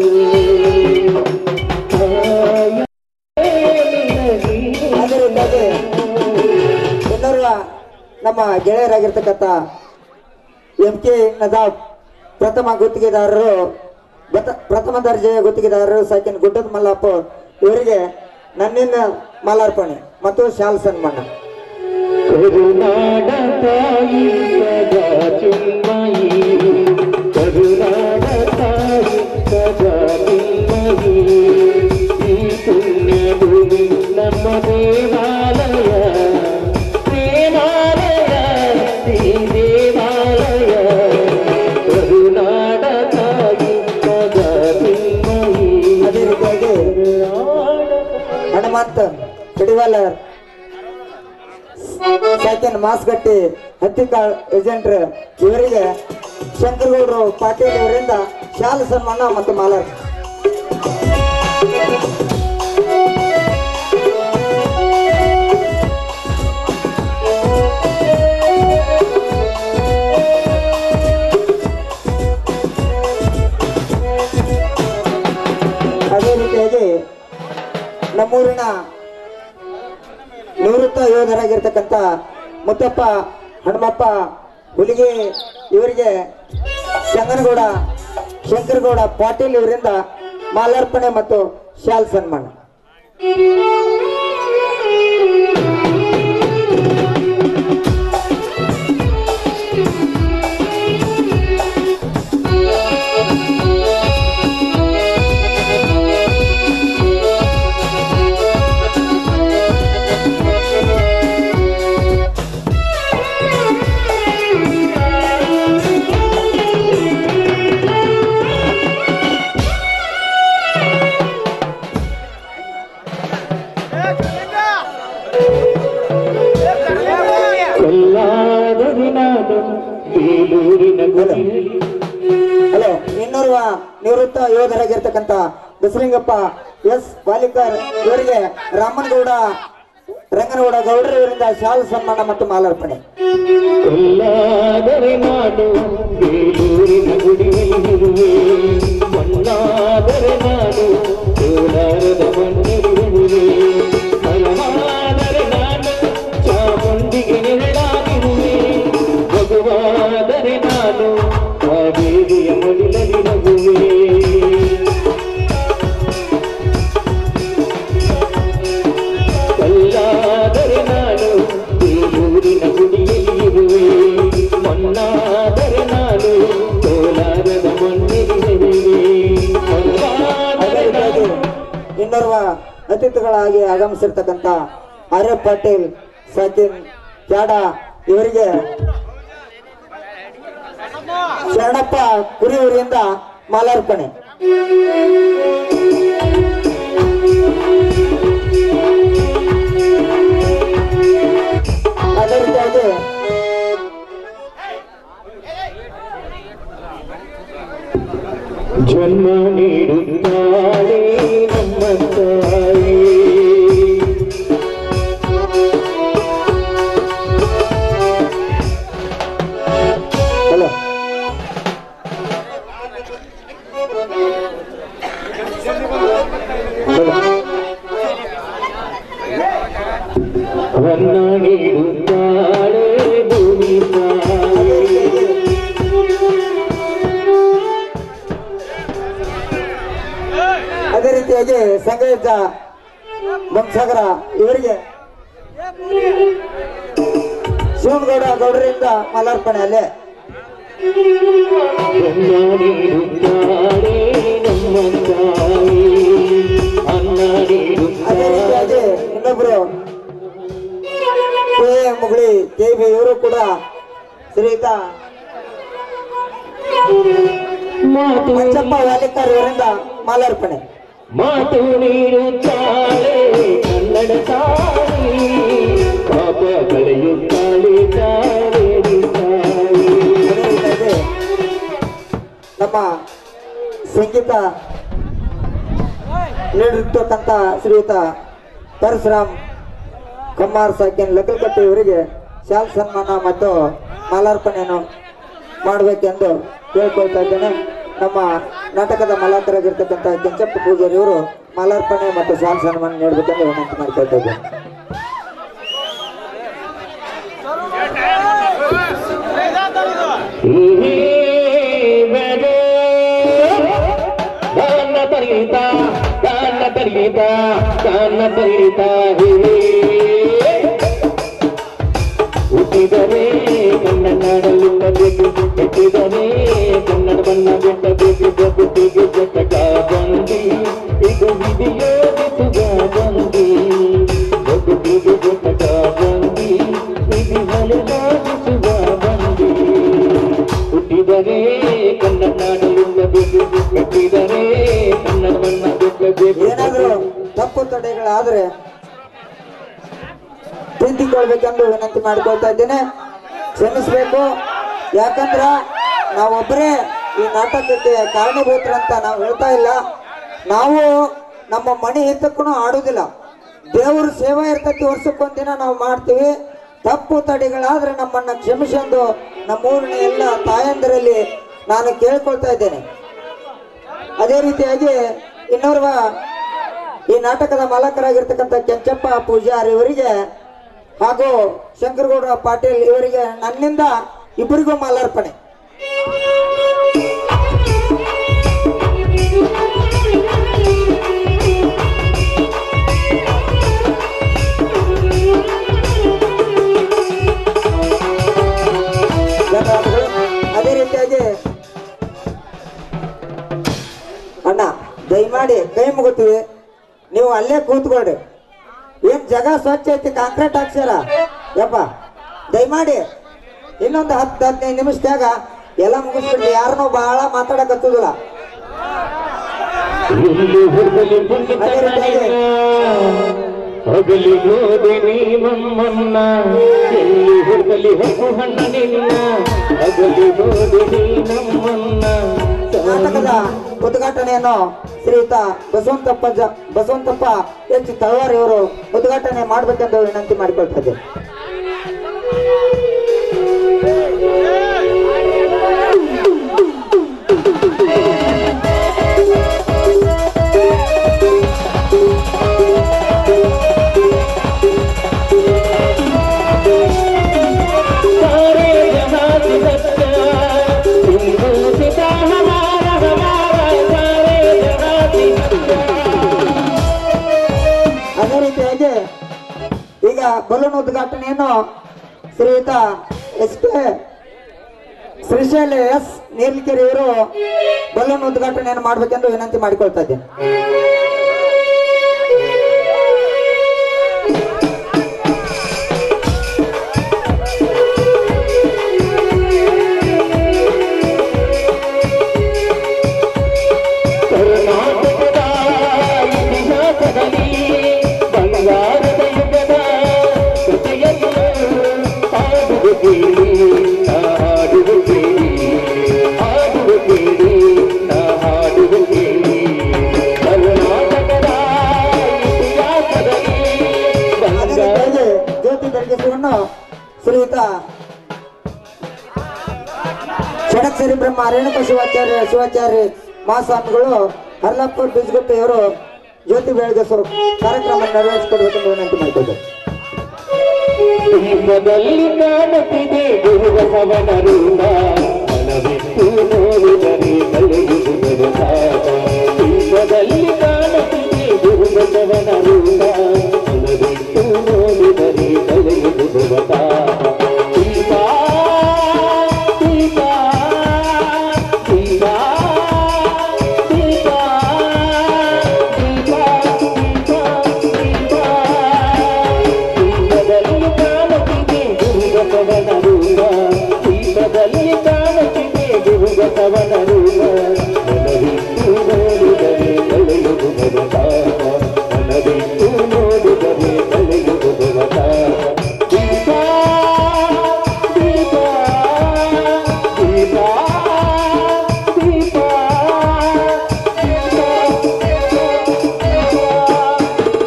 ಅದೇ ರೀತಿಯಾಗಿ ಇನ್ನೋರ್ವ ನಮ್ಮ ಗೆಳೆಯರಾಗಿರ್ತಕ್ಕಂಥ ಎಂ ಕೆ ನದಾಬ್ ಪ್ರಥಮ ಗುತ್ತಿಗೆದಾರರು ಬತ- ಪ್ರಥಮ ದರ್ಜೆಯ ಗುತ್ತಿಗೆದಾರರು ಸೆಕೆಂಡ್ ಗುಡ್ಡದ ಮಲ್ಲಪ್ಪ ಇವರಿಗೆ ನನ್ನಿಂದ ಮಾಲಾರ್ಪಣೆ ಮತ್ತು ಶಾಲ್ ಸನ್ಮಾನ ಕರುನಾಡ ತಾಯಿ ಸದಾ ಚಿನ್ಮಯಿ ಕರುನಾಡ ತಾಯಿ ಸದಾ ಚಿನ್ಮಯಿ ಈ ಪುಣ್ಯ ಭೂಮಿ ನಮ್ಮ ದೇವಾಲಯ ದೇವಾಲಯ ಈ ದೇವಾಲಯ ಕರುನಾಡ ತಾಯಿ ಸದಾ ಚಿನ್ಮಯಿ ಅದೇ ರೀತಿಯಾಗಿ ಹನುಮಂತ್ ಕಡಿವಾಲರ್ ಸೆಕೆಂಡ್ ಮಾಸ್ಗಟ್ಟಿ ಹತ್ತಿಕಾಳ್ ಏಜೆಂಟ್ರ್ ಇವರಿಗೆ ಶಂಕರಗೌಡರು ಪಾಟೀಲ್ ಇವರಿಂದ ಶಾಲು ಸನ್ಮಾನ ಮತ್ತು ಮಾಲಾರ್ ಅದೇ ರೀತಿಯಾಗಿ ನಮ್ಮೂರಿನ ನಿವೃತ್ತ ಯೋಧರಾಗಿರ್ತಕ್ಕಂಥ ಮುತ್ತಪ್ಪ ಹನುಮಪ್ಪ ಹುಲಿಗೆ ಇವರಿಗೆ ಶಂಗನಗೌಡ ಶಂಕರಗೌಡ ಪಾಟೀಲ್ ಇವರಿಂದ ಮಾಲಾರ್ಪಣೆ ಮತ್ತು ಶಾಲ್ ಸನ್ಮಾನ ಕಲ್ಲಾದರಿ ನಾನು ಬೇಲೂರಿನ ಗುಡಿ ಹಲೋ ಇನ್ನೋರ್ವ ನಿವೃತ್ತ ಯೋಧರಾಗಿರ್ತಕ್ಕಂಥ ಬಸಲಿಂಗಪ್ಪ ಎಸ್ ಬಾಲಿಕರ್ ಇವರಿಗೆ ರಾಮನಗೌಡ ರಂಗನಗೌಡ ಗೌಡ್ರ ಇವರಿಂದ ಶಾಲ್ ಸನ್ಮಾನ ಮತ್ತು ಮಾಲಾರ್ಪಣೆ ಕಲ್ಲಾದರೆ ನಾನು ಬೇಲೂರಿನ ಗುಡಿಯಲ್ಲಿರುವೆ ಮಣ್ಣಾದರೆ ನಾನು ಕೋಲಾರದ ಮಣ್ಣಿರುವೆ ಹಲವಾದರೆ ನಾನು ಚಾಮುಂಡಿಗೆ ನೆರಳಾಗಿರುವೆ ಮಗುವಾದರೆ ನಾನು ಕಾವೇರಿಯ ಮಡಿಲಲ್ಲಿ ನಗುವೆ ಕಲ್ಲಾದರೆ ನಾನು ಬೇಲೂರಿನ ಗುಡಿಯಲ್ಲಿರುವೆ ಮಣ್ಣಾದರೆ ನಾನು ಕೋಲಾರದ ಮಣ್ಣಿರುವೆ ಅದೇ ರೀತಿಯಾಗಿ ಇನ್ನೋರ್ವ ಅತಿಥಿಗಳಾಗಿ ಆಗಮಿಸಿರ್ತಕ್ಕಂಥ ಆರ್ಯ ಪಾಟೀಲ್ ಸಚಿನ್ ಕ್ಯಾಡ ಇವರಿಗೆ ಶರಣಪ್ಪ ಕುರಿಯೂರಿಂದ ಮಾಲಾರ್ಪಣೆ ಅದೇ ರೀತಿಯಾಗಿ ಜನ್ಮ ನೀಡುತ್ತಾಳೆ ನಮ್ಮ ತಾಯಿ ಹಲೋ ವನ್ನ ನೀಡುತ್ತಾಳೆ ಭೂಮಿ ತಾಯಿ ಅದೇ ರೀತಿಯಾಗಿ ಸಂಗೀತ ಬಂಸಾಗರ ಇವರಿಗೆ ಶಿವನಗೌಡ ಗೌಡರಿಂದ ಮಾಲಾರ್ಪಣೆ ಅಲ್ಲೇ ವನ್ನ ನೀಡುತ್ತಾಳೆ ನಮ್ಮ ತಾಯಿ ಅನ್ನ ಅದೇ ನೀಡುತ್ತಾಳೆ ರೀತಿಯಾಗಿ ಇನ್ನೊಬ್ರು ಕೆ ಮುಗುಳಿ ಕೆ ಬಿ ಇವರು ಕೂಡ ಶ್ರೀಯುತ ಮಾತು ಮಂಚಪ್ಪ ವ್ಯಾಲಿಕರ್ ಇವರಿಂದ ಮಾಲಾರ್ಪಣೆ ಮಾತು ನೀಡುತ್ತಾಳೆ ಕನ್ನಡ ತಾಯಿ ಪಾಪ ಕಳೆಯುತ್ತಾಳೆ ತಾಯಿ ತಾಯಿ ಅದೇ ರೀತಿಯಾಗಿ ನಮ್ಮ ಸಂಗೀತ ನೀಡಿರ್ತಕ್ಕಂಥ ಶ್ರೀಯುತ ಪರಶುರಾಮ್ ಕಮ್ಮಾರ್ ಸಾಕಿನ್ ಲಕಲ್ಕಟ್ಟಿ ಇವರಿಗೆ ಶಾಲ್ ಸನ್ಮಾನ ಮತ್ತು ಮಾಲಾರ್ಪಣೆಯನ್ನು ಮಾಡಬೇಕೆಂದು ಕೇಳ್ಕೊಳ್ತಾ ಇದ್ದೇನೆ ನಮ್ಮ ನಾಟಕದ ಮಾಲಾಕರಾಗಿರ್ತಕ್ಕಂಥ ಕೆಂಚಪ್ಪ ಪೂಜಾರಿ ಇವರು ಮಾಲಾರ್ಪಣೆ ಮತ್ತು ಶಾಲ್ ಸನ್ಮಾನ ನೀಡಬೇಕೆಂದು ವಿನಂತಿ ಮಾಡ್ಕೊಳ್ತಾ ಇದ್ದೇನೆ ಗಾನ ತರಿತ ಗಾನ ತರಿತ ಗಾನ ತರಿತ ಹುಟ್ಟಿದರೆ ಕನ್ನಡ ನಾಡಲಿಲ್ಲಬೇಕು ಹುಟ್ಟಿದರೆ ಕನ್ನಡ ಬಣ್ಣ ಬಿಟ್ಟಬೇಕು ಜಗತ್ತಿಗೆ ಜಗಟ ಬಂದಿ ಇದು ವಿಧಿಯೋಗಿಸುಗ ಬಂದಿ ಜಗತ್ತಿಗೆ ಜಗಟ ಬಂದಿ ವಿಧಿ ಹೊಲೆಗಾಗಿಸುವ ಬಂದಿ ಹುಟ್ಟಿದರೆ ಕನ್ನಡ ನಾಡಲಿಲ್ಲಬೇಕು ಹುಟ್ಟಿದರೆ ಕನ್ನಡ ಬಣ್ಣ ಬಿಟ್ಟಬೇಕು ಏನಾದರೂ ತಪ್ಪು ತಡೆಗಳಾದ್ರೆ ತಿದ್ದಿಕೊಳ್ಬೇಕೆಂದು ವಿನಂತಿ ಮಾಡಿಕೊಳ್ತಾ ಇದ್ದೇನೆ ಕ್ಷಮಿಸಬೇಕು ಯಾಕಂದ್ರ ನಾವೊಬ್ಬರೇ ಈ ನಾಟಕಕ್ಕೆ ಕಾರಣೀಭೂತರಂತ ನಾವು ಹೇಳ್ತಾ ಇಲ್ಲ ನಾವು ನಮ್ಮ ಮನೆ ಹಿತಕ್ಕೂ ಆಡುದಿಲ್ಲ ದೇವ್ರ ಸೇವೆ ಇರ್ತೈತಿ ವರ್ಷಕ್ಕೊಂದಿನ ನಾವು ಮಾಡ್ತೀವಿ ತಪ್ಪು ತಡೆಗಳಾದ್ರೆ ನಮ್ಮನ್ನ ಕ್ಷಮಿಸೊಂದು ನಮ್ಮ ಊರಿನ ಎಲ್ಲ ತಾಯಂದಿರಲ್ಲಿ ನಾನು ಕೇಳ್ಕೊಳ್ತಾ ಇದ್ದೇನೆ ಅದೇ ರೀತಿಯಾಗಿ ಇನ್ನೋರ್ವ ಈ ನಾಟಕದ ಮಾಲಕರಾಗಿರ್ತಕ್ಕಂಥ ಕೆಂಚಪ್ಪ ಪೂಜಾರಿ ಇವರಿಗೆ ಹಾಗೂ ಶಂಕರಗೌಡ ಪಾಟೀಲ್ ಇವರಿಗೆ ನನ್ನಿಂದ ಇಬ್ಬರಿಗೂ ಮಾಲಾರ್ಪಣೆ ಧನ್ಯವಾದಗಳು ಅದೇ ರೀತಿಯಾಗಿ ಅಣ್ಣ ದಯಮಾಡಿ ಕೈ ಮುಗುತ್ತೀವಿ ನೀವು ಅಲ್ಲೇ ಕೂತ್ಕೊಳ್ರಿ ಏನ್ ಜಾಗ ಸ್ವಚ್ಛ ಐತಿ ಕಾಂಕ್ರೀಟ್ ಹಾಕ್ಸ್ಯಾರ ಯಪ್ಪ ದಯಮಾಡಿ ಇನ್ನೊಂದು ಹತ್ತು ಹದಿನೈದು ನಿಮಿಷದಾಗ ಎಲ್ಲ ಮುಗಿಸ್ಬಿಡ್ರಿ ಯಾರನ್ನೂ ಬಹಳ ಮಾತಾಡಕತ್ತುದಿಲ್ಲ ಎಲ್ಲಿ ಹೋಗಲಿ ಪುಣ್ಯ ಹೋಗಲಿ ಹೋದೆ ನೀ ಮಮ್ಮನ್ನ ಎಲ್ಲಿ ಹೋಗಲಿ ಹೊಕ್ಕು ಹಣ್ಣ ನಿನ್ನ ಅಗಲಿ ಹೋದೆ ನೀ ನಮ್ಮನ್ನ ನಾಟಕದ ಉದ್ಘಾಟನೆಯನ್ನು ಶ್ರೀಯುತ ಬಸವಂತಪ್ಪ ಜ ಬಸವಂತಪ್ಪ ಎಚ್ ತಳವಾರ್ ಇವರು ಉದ್ಘಾಟನೆ ಮಾಡ್ಬೇಕೆಂದು ವಿನಂತಿ ಮಾಡಿಕೊಳ್ತಾ ಇದ್ದೇನೆ सारे जहां की सच्चा हिंदू पिता हमारा हमारा सारे जहां की सच्चा ಅದೇ ರೀತಿಯಾಗಿ ಈಗ ಬಲೂನ್ ಉದ್ಘಾಟನೆಯನ್ನು ಶ್ರೀಯುತ S K Shrishaila S Neerlikere ಇವರು ಬಲೂನ್ ಉದ್ಘಾಟನೆಯನ್ನು ಮಾಡಬೇಕೆಂದು ವಿನಂತಿ ಮಾಡಿಕೊಳ್ತಾ ಇದ್ದೇನೆ ಕರ್ನಾಟಕದ ಇತಿಹಾಸದಲ್ಲಿ ಬಂಗಾರದ ಯುಗದ ಕಥೆಯನ್ನು ಹಾಡುವ ಕೇಳಿ ಹಾಡುವ ಕೇಳಿ ಹಾಡುವ ಕೇಳಿ ನಾ ಹಾಡುವ ಶಿವಾಚಾರ್ಯ ಶಿವಾಚಾರ್ಯ ಮಹಾಸ್ವಾಮಿಗಳು ಹರ್ಲಾಪುರ್ ಬಿಸ್ಗುಟ್ಟಿಯವರು ಜ್ಯೋತಿ ಬೆಳಗಿಸೋ ಕಾರ್ಯಕ್ರಮ ನೆರವೇರಿಸಿಕೊಡ್ಬೇಕೆಂದು ವಿನಂತಿ ಮಾಡ್ತಿದ್ದೆ ದೀಪದಲ್ಲಿ ಕಾಣುತ್ತಿದೆ ಗುರುಬಸವನ ರೂಪ ಮನವಿಟ್ಟು ನೋಡಿದರೆ ಕಳೆಯುವುದು ಬೆಳಕಾಟ ದೀಪದಲ್ಲಿ ಕಾಣುತ್ತಿದೆ ಗುರುಬಸವನ ರೂಪ ಮನವಿಟ್ಟು ನೋಡಿದರೆ ಕಳೆಯುವುದು ಬೆಳಕಾಟ ದೀಪ ದೀಪ ದೀಪ ದೀಪ ದೀಪ ದೀಪ ದೀಪದಲ್ಲಿ ಕಾಣುತ್ತಿದೆ ಗುರುಗತವನ ರೂಪ ದೀಪದಲ್ಲಿ ಕಾಣುತ್ತಿದೆ ಗುರುಗತವನ ರೂಪ ಮನವಿಟ್ಟು ನೋಡಿದರೆ ಕಳೆಯುವುದು ಭವತಾಪ ಮನವಿಟ್ಟು ನೋಡಿದರೆ ಕಳೆಯುವುದು ಭವತಾಪ ದೀಪ ದೀಪ ದೀಪ ದೀಪ ದೀಪ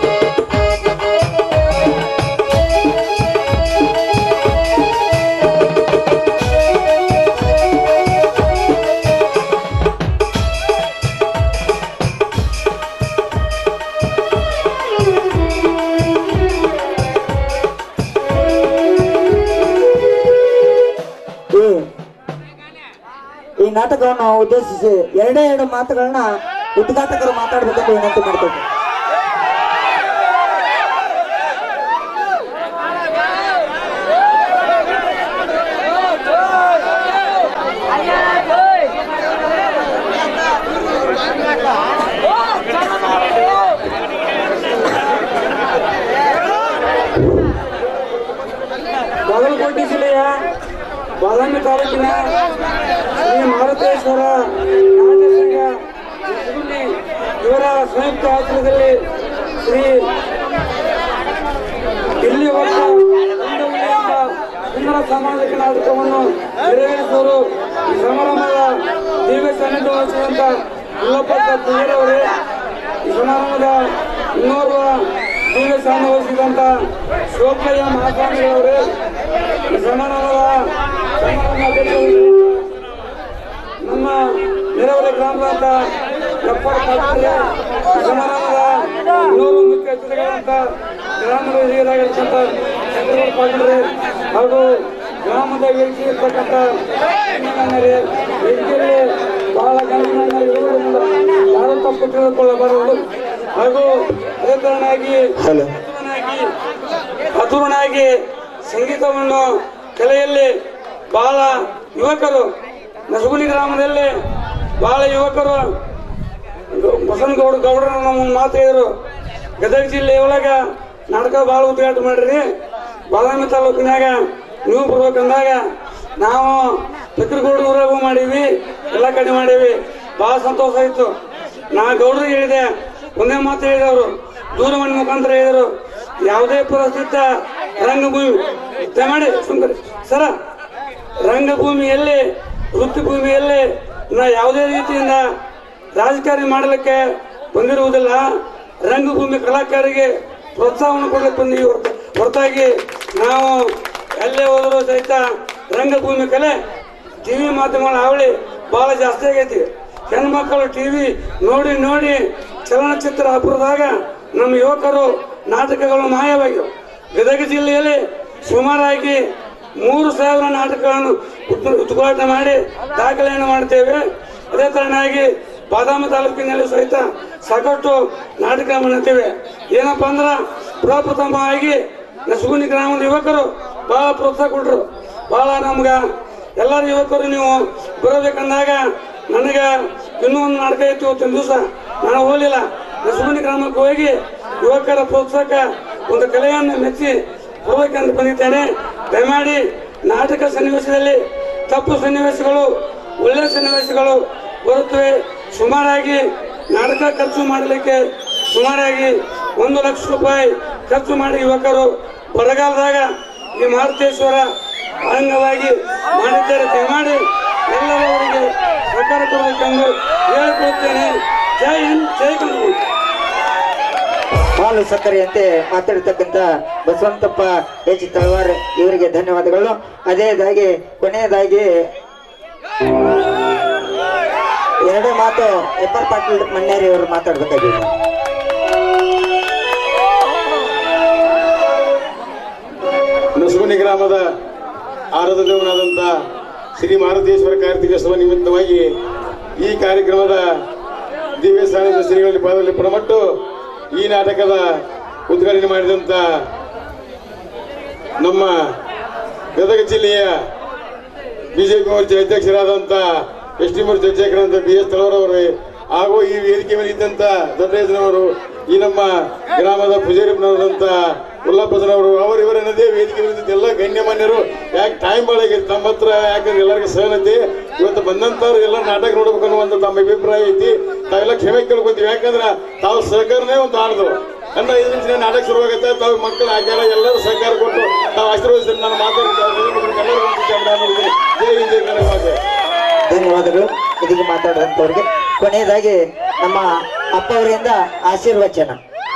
ಈ ಈ ನಾಟಕವನ್ನು ಉದ್ದೇಶಿಸಿ ಎರಡೇ ಎರಡು ಮಾತುಗಳನ್ನ ಉದ್ಘಾಟಕರು ಮಾತಾಡಬೇಕೆಂದು ವಿನಂತಿ ಮಾಡ್ತೇವೆ ಬಾಗಲಕೋಟೆ ಜಿಲ್ಲೆಯ ಬಾದಾಮಿ ತಾಲೂಕಿನ ಶ್ರೀ ಮಾರುತೇಶ್ವರ ನಾಟ್ಯ ಸಂಘ ಯಸಗುಂಡಿ ಇವರ ಸಂಯುಕ್ತ ಆಶ್ರಯದಲ್ಲಿ ಶ್ರೀ ಇಲ್ಲಿ ವರ್ಷ ಗಂಡಹುಲಿ ಎಂಬ ಸುಂದರ ಸಾಮಾಜಿಕ ನಾಟಕವನ್ನು ನೆರವೇರಿಸುವರು ಈ ಸಮಾರಂಭದ ದಿವ್ಯ ಸಾನ್ನಿಧ್ಯ ವಹಿಸಿದಂತ ಉಲ್ಲಪ್ಪ ಪೂಜಾರವರೇ ಈ ಸಮಾರಂಭದ ಇನ್ನೋರ್ವ ದಿವ್ಯ ಸಾನ್ನಿಧ್ಯ ವಹಿಸಿದಂತ ಶಿವಪ್ಪಯ್ಯ ಮಹಾಸ್ವಾಮಿಗಳವರೇ ಈ ಸಮಾರಂಭದ ಸಮಾರಂಭ ಅಧ್ಯಕ್ಷರು ನಮ್ಮ ನೆರವರೆ ಗ್ರಾಮದ ಎಪ್ಪರ ಪಾತ್ರೆ ಸಮಾರಂಭದ ನೂರು ಮುಖ್ಯ ಅತಿಥಿಗಳಂತ ಗ್ರಾಮದ ಹಿರಿಯರಾಗಿರ್ತಕ್ಕಂಥ ಚಂದ್ರಗೌಡ ಪಾಟೀಲ್ರೆ ಹಾಗೂ ಗ್ರಾಮದ ವೇದಿಕೆ ಇರ್ತಕ್ಕಂಥ ಗಣ್ಯಮಾನ್ಯರೇ ವೇದಿಕೆಯಲ್ಲಿ ಬಹಳ ಗಣ್ಯಮಾನ್ಯ ಇರುವುದರಿಂದ ಯಾರು ತಪ್ಪು ತಿಳಿದುಕೊಳ್ಳಬಾರದು ಹಾಗೂ ಅದೇ ತರನಾಗಿ ಅತುರನಾಗಿ ಅತುರನಾಗಿ ಸಂಗೀತವನ್ನು ಕಲೆಯಲ್ಲಿ ಬಹಳ ಯುವಕರು ನಸಗುಲಿ ಗ್ರಾಮದಲ್ಲಿ ಬಹಳ ಯುವಕರು ಬಸನಗೌಡ ಗೌಡರು ನಮ್ಮ ಮಾತು ಹೇಳಿದ್ರು ಗದಗ ಜಿಲ್ಲೆ ಒಳಗ ನಾಟಕ ಭಾಳ ಉದ್ಘಾಟ ಮಾಡ್ರಿ ಬಾದಾಮಿ ತಾಲೂಕಿನಾಗ ನೀವು ಬರ್ಬೇಕಂದಾಗ ನಾವು ಊರಾಗೂ ಮಾಡೀವಿ ಎಲ್ಲ ಕಡೆ ಮಾಡೀವಿ ಬಹಳ ಸಂತೋಷ ಆಯ್ತು ನಾ ಗೌಡ್ರಿಗೆ ಹೇಳಿದೆ ಒಂದೇ ಮಾತು ಹೇಳಿದವರು ದೂರವಾಣಿ ಮುಖಾಂತರ ಹೇಳಿದರು ಯಾವುದೇ ಪ್ರಸ್ತುತ ರಂಗಭೂಮಿ ದಯಮಾಡಿ ಸುಂದರಿ ಸರ ರಂಗಭೂಮಿಯಲ್ಲಿ ವೃತ್ತಿ ಭೂಮಿಯಲ್ಲಿ ನಾ ಯಾವುದೇ ರೀತಿಯಿಂದ ರಾಜಕಾರಣಿ ಮಾಡಲಿಕ್ಕೆ ಬಂದಿರುವುದಿಲ್ಲ ರಂಗಭೂಮಿ ಕಲಾಕಾರರಿಗೆ ಪ್ರೋತ್ಸಾಹವನ್ನು ಕೊಡಲಿಕ್ಕೆ ಬಂದೀವಿ ಹೊರತು- ಹೊರತಾಗಿ ನಾವು ಎಲ್ಲೇ ಹೋದರೂ ಸಹಿತ ರಂಗಭೂಮಿ ಕಲೆ ಟಿವಿ ಮಾಧ್ಯಮಗಳ ಹಾವಳಿ ಬಹಳ ಜಾಸ್ತಿ ಆಗೈತಿ ಹೆಣ್ಮಕ್ಕಳು ಟಿವಿ ನೋಡಿ ನೋಡಿ ಚಲನಚಿತ್ರ ಅಪುರದಾಗ ನಮ್ಮ ಯುವಕರು ನಾಟಕಗಳು ಮಾಯವಾಗಿವೆ ಗದಗ ಜಿಲ್ಲೆಯಲ್ಲಿ ಸುಮಾರಾಗಿ ಮೂರು ಸಾವಿರ ನಾಟಕಗಳನ್ನು ಉದ್- ಉದ್ಘಾಟನೆ ಮಾಡಿ ದಾಖಲೆಯನ್ನು ಮಾಡ್ತೇವೆ ಅದೇ ತರನಾಗಿ ಬಾದಾಮಿ ತಾಲೂಕಿನಲ್ಲಿ ಸಹಿತ ಸಾಕಷ್ಟು ನಾಟಕ ಮಾಡ್ತೇವೆ ಏನಪ್ಪಾ ಅಂದ್ರ ಪ್ರಪ್ರಥಮವಾಗಿ ನಸಗುನಿ ಗ್ರಾಮದ ಯುವಕರು ಬಹಳ ಪ್ರೋತ್ಸಾಹ ಕೊಟ್ರು ಬಹಳ ನಮ್ಗ ಎಲ್ಲರ ಯುವಕರು ನೀವು ಬರಬೇಕಂದಾಗ ನನಗ ಇನ್ನೂ ಒಂದು ನಾಟಕ ಇತ್ತು ಇವತ್ತಿನ ದಿವಸ ನಾನು ಹೋಗಲಿಲ್ಲ ನಸಗುನಿ ಗ್ರಾಮಕ್ಕೆ ಹೋಗಿ ಯುವಕರ ಪ್ರೋತ್ಸಾಹಕ್ಕೆ ಒಂದು ಕಲೆಯನ್ನು ಮೆಚ್ಚಿ ಬರ್ಬೇಕಂತ ಬಂದಿದ್ದೇನೆ ದಯಮಾಡಿ ನಾಟಕ ಸನ್ನಿವೇಶದಲ್ಲಿ ತಪ್ಪು ಸನ್ನಿವೇಶಗಳು ಒಳ್ಳೆಯ ಸನ್ನಿವೇಶಗಳು ಬರುತ್ತವೆ ಸುಮಾರಾಗಿ ನಾಟಕ ಖರ್ಚು ಮಾಡಲಿಕ್ಕೆ ಸುಮಾರಾಗಿ ಒಂದು ಲಕ್ಷ ರೂಪಾಯಿ ಖರ್ಚು ಮಾಡಿ ಯುವಕರು ಬರಗಾಲದಾಗ ಈ ಮಾರುತೇಶ್ವರ ಅಂಗವಾಗಿ ಮಾಡಿದ್ದಾರೆ ದಯಮಾಡಿ ಎಲ್ಲರೂ ಅವರಿಗೆ ಸಹಕಾರ ಕೊಡಬೇಕೆಂದು ಹೇಳಿಕೊಡುತ್ತೇನೆ ಜೈ ಹಿಂದ್ ಜೈ ಕನ್ನಡ ಹಾಲು ಸಕ್ಕರೆಯಂತೆ ಮಾತಾಡತಕ್ಕಂತ ಬಸವಂತಪ್ಪ ಎಚ್ ತಳವಾರ್ ಇವರಿಗೆ ಧನ್ಯವಾದಗಳು ಅದೇದಾಗಿ ಕೊನೆಯದಾಗಿ ಎರಡೇ ಮಾತು ಎಪ್ಪರ್ ಪಾಟೀಲ್ ಮಣ್ಣೇರಿ ಅವರು ಮಾತಾಡ್ಬೇಕಾಗಿದೆ ನಸುಗುಣಿ ಗ್ರಾಮದ ಆರಾಧ ದೇವನಾದಂಥ ಶ್ರೀ ಮಾರುತೇಶ್ವರ ಕಾರ್ತಿಕೋತ್ಸವ ನಿಮಿತ್ತವಾಗಿ ಈ ಕಾರ್ಯಕ್ರಮದ ದಿವ್ಯ ಸಾನ್ನಿಧ್ಯ ಶ್ರೀಗಳಲ್ಲಿ ಪಾದದಲ್ಲಿ ಪುನಮಟ್ಟು ಈ ನಾಟಕದ ಉದ್ಘಾಟನೆ ಮಾಡಿದಂಥ ನಮ್ಮ ಗದಗ ಜಿಲ್ಲೆಯ ಬಿಜೆಪಿ ಮೋರ್ಚಾ ಅಧ್ಯಕ್ಷರಾದಂಥ ಎಸ್ ಟಿ ಮೋರ್ಚಾ ಅಧ್ಯಕ್ಷರಾದಂಥ ಬಿ ಎಸ್ ತಳವರವರೇ ಹಾಗೂ ಈ ವೇದಿಕೆ ಮೇಲೆ ಇದ್ದಂಥ ದೊಡ್ಡಯ್ಯನವರು ಈ ನಮ್ಮ ಗ್ರಾಮದ ಪೂಜಾರಿಪುರವರಂತ ಉಲ್ಲಪ್ಪನವರು ಅವರು ಇವರನ್ನದೇ ವೇದಿಕೆ ಮೇಲೆ ಇದ್ದಂಥ ಎಲ್ಲ ಗಣ್ಯಮಾನ್ಯರು ಯಾಕೆ ಟೈಮ್ ಭಾಳ ಆಗೈತೆ ತಮ್ಮ ಹತ್ರ ಯಾಕಂದ್ರೆ ಎಲ್ಲರಿಗೂ ಸಹನತೆ ಇವತ್ತು ಬಂದಂಥವ್ರು ಎಲ್ಲ ನಾಟಕ ನೋಡ್ಬೇಕು ಅನ್ನುವಂಥ ತಮ್ಮ ಅಭಿಪ್ರಾಯ ಐತಿ ತಾವೆಲ್ಲ ಕ್ಷಮೆ ಕೇಳ್ಕೊಂತೀವಿ ಯಾಕಂದ್ರೆ ತಾವು ಸಹಕಾರನೇ ಒಂದು ಆಡ್ದು ಅನ್ನ ಐದು ನಿಮಿಷ ನಾಟಕ ಶುರುವಾಗುತ್ತೆ ತಾವು ಮಕ್ಕಳು ಹಾಕ್ಯಾರ ಎಲ್ಲರೂ ಸಹಕಾರ ಕೊಟ್ಟು ತಾವು ಆಶೀರ್ವದಿಸಿ ನಾನು ಮಾತಾಡ್ತೀನಿ ಎಲ್ಲರಿಗೂ ವಂದಿಸ್ತೇನೆ. ಜೈ ಹಿಂದ್, ಜೈ ಕರ್ನಾಟಕ. ಧನ್ಯವಾದಗಳು ಇದೀಗ ಮಾತಾಡಿದಂಥವ್ರಿಗೆ ಕೊನೆಯದಾಗಿ ನಮ್ಮ ಅಪ್ಪ ಅವರಿಂದ ಆಶೀರ್ವಚನ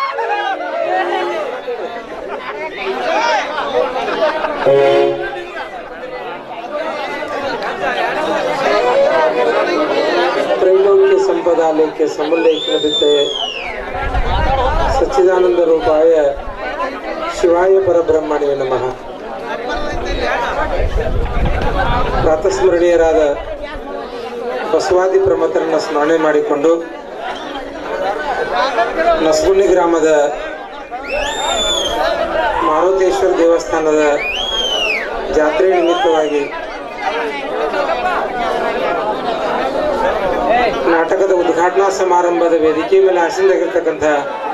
ತ್ರೈಲೋಕ್ಯ ಸಂಪದಾಲಯಕ್ಕೆ ಸಮುಲ್ಲೇಖನ ಬಿದ್ದೆ ಸಚ್ಚಿದಾನಂದ ರೂಪಾಯ ಶಿವಾಯ ಪರಬ್ರಹ್ಮಣೇ ನಮಃ ಪ್ರಾತಸ್ಮರಣೀಯರಾದ ಬಸವಾದಿ ಪ್ರಮಥರನ್ನ ಸ್ಮರಣೆ ಮಾಡಿಕೊಂಡು ನಸಗುಣಿ ಗ್ರಾಮದ ಮಾರುತೇಶ್ವರ ದೇವಸ್ಥಾನದ ಜಾತ್ರೆ ನಿಮಿತ್ತವಾಗಿ ನಾಟಕದ ಉದ್ಘಾಟನಾ ಸಮಾರಂಭದ ವೇದಿಕೆ ಮೇಲೆ ಆಸೀನರಾಗಿರ್ತಕ್ಕಂಥ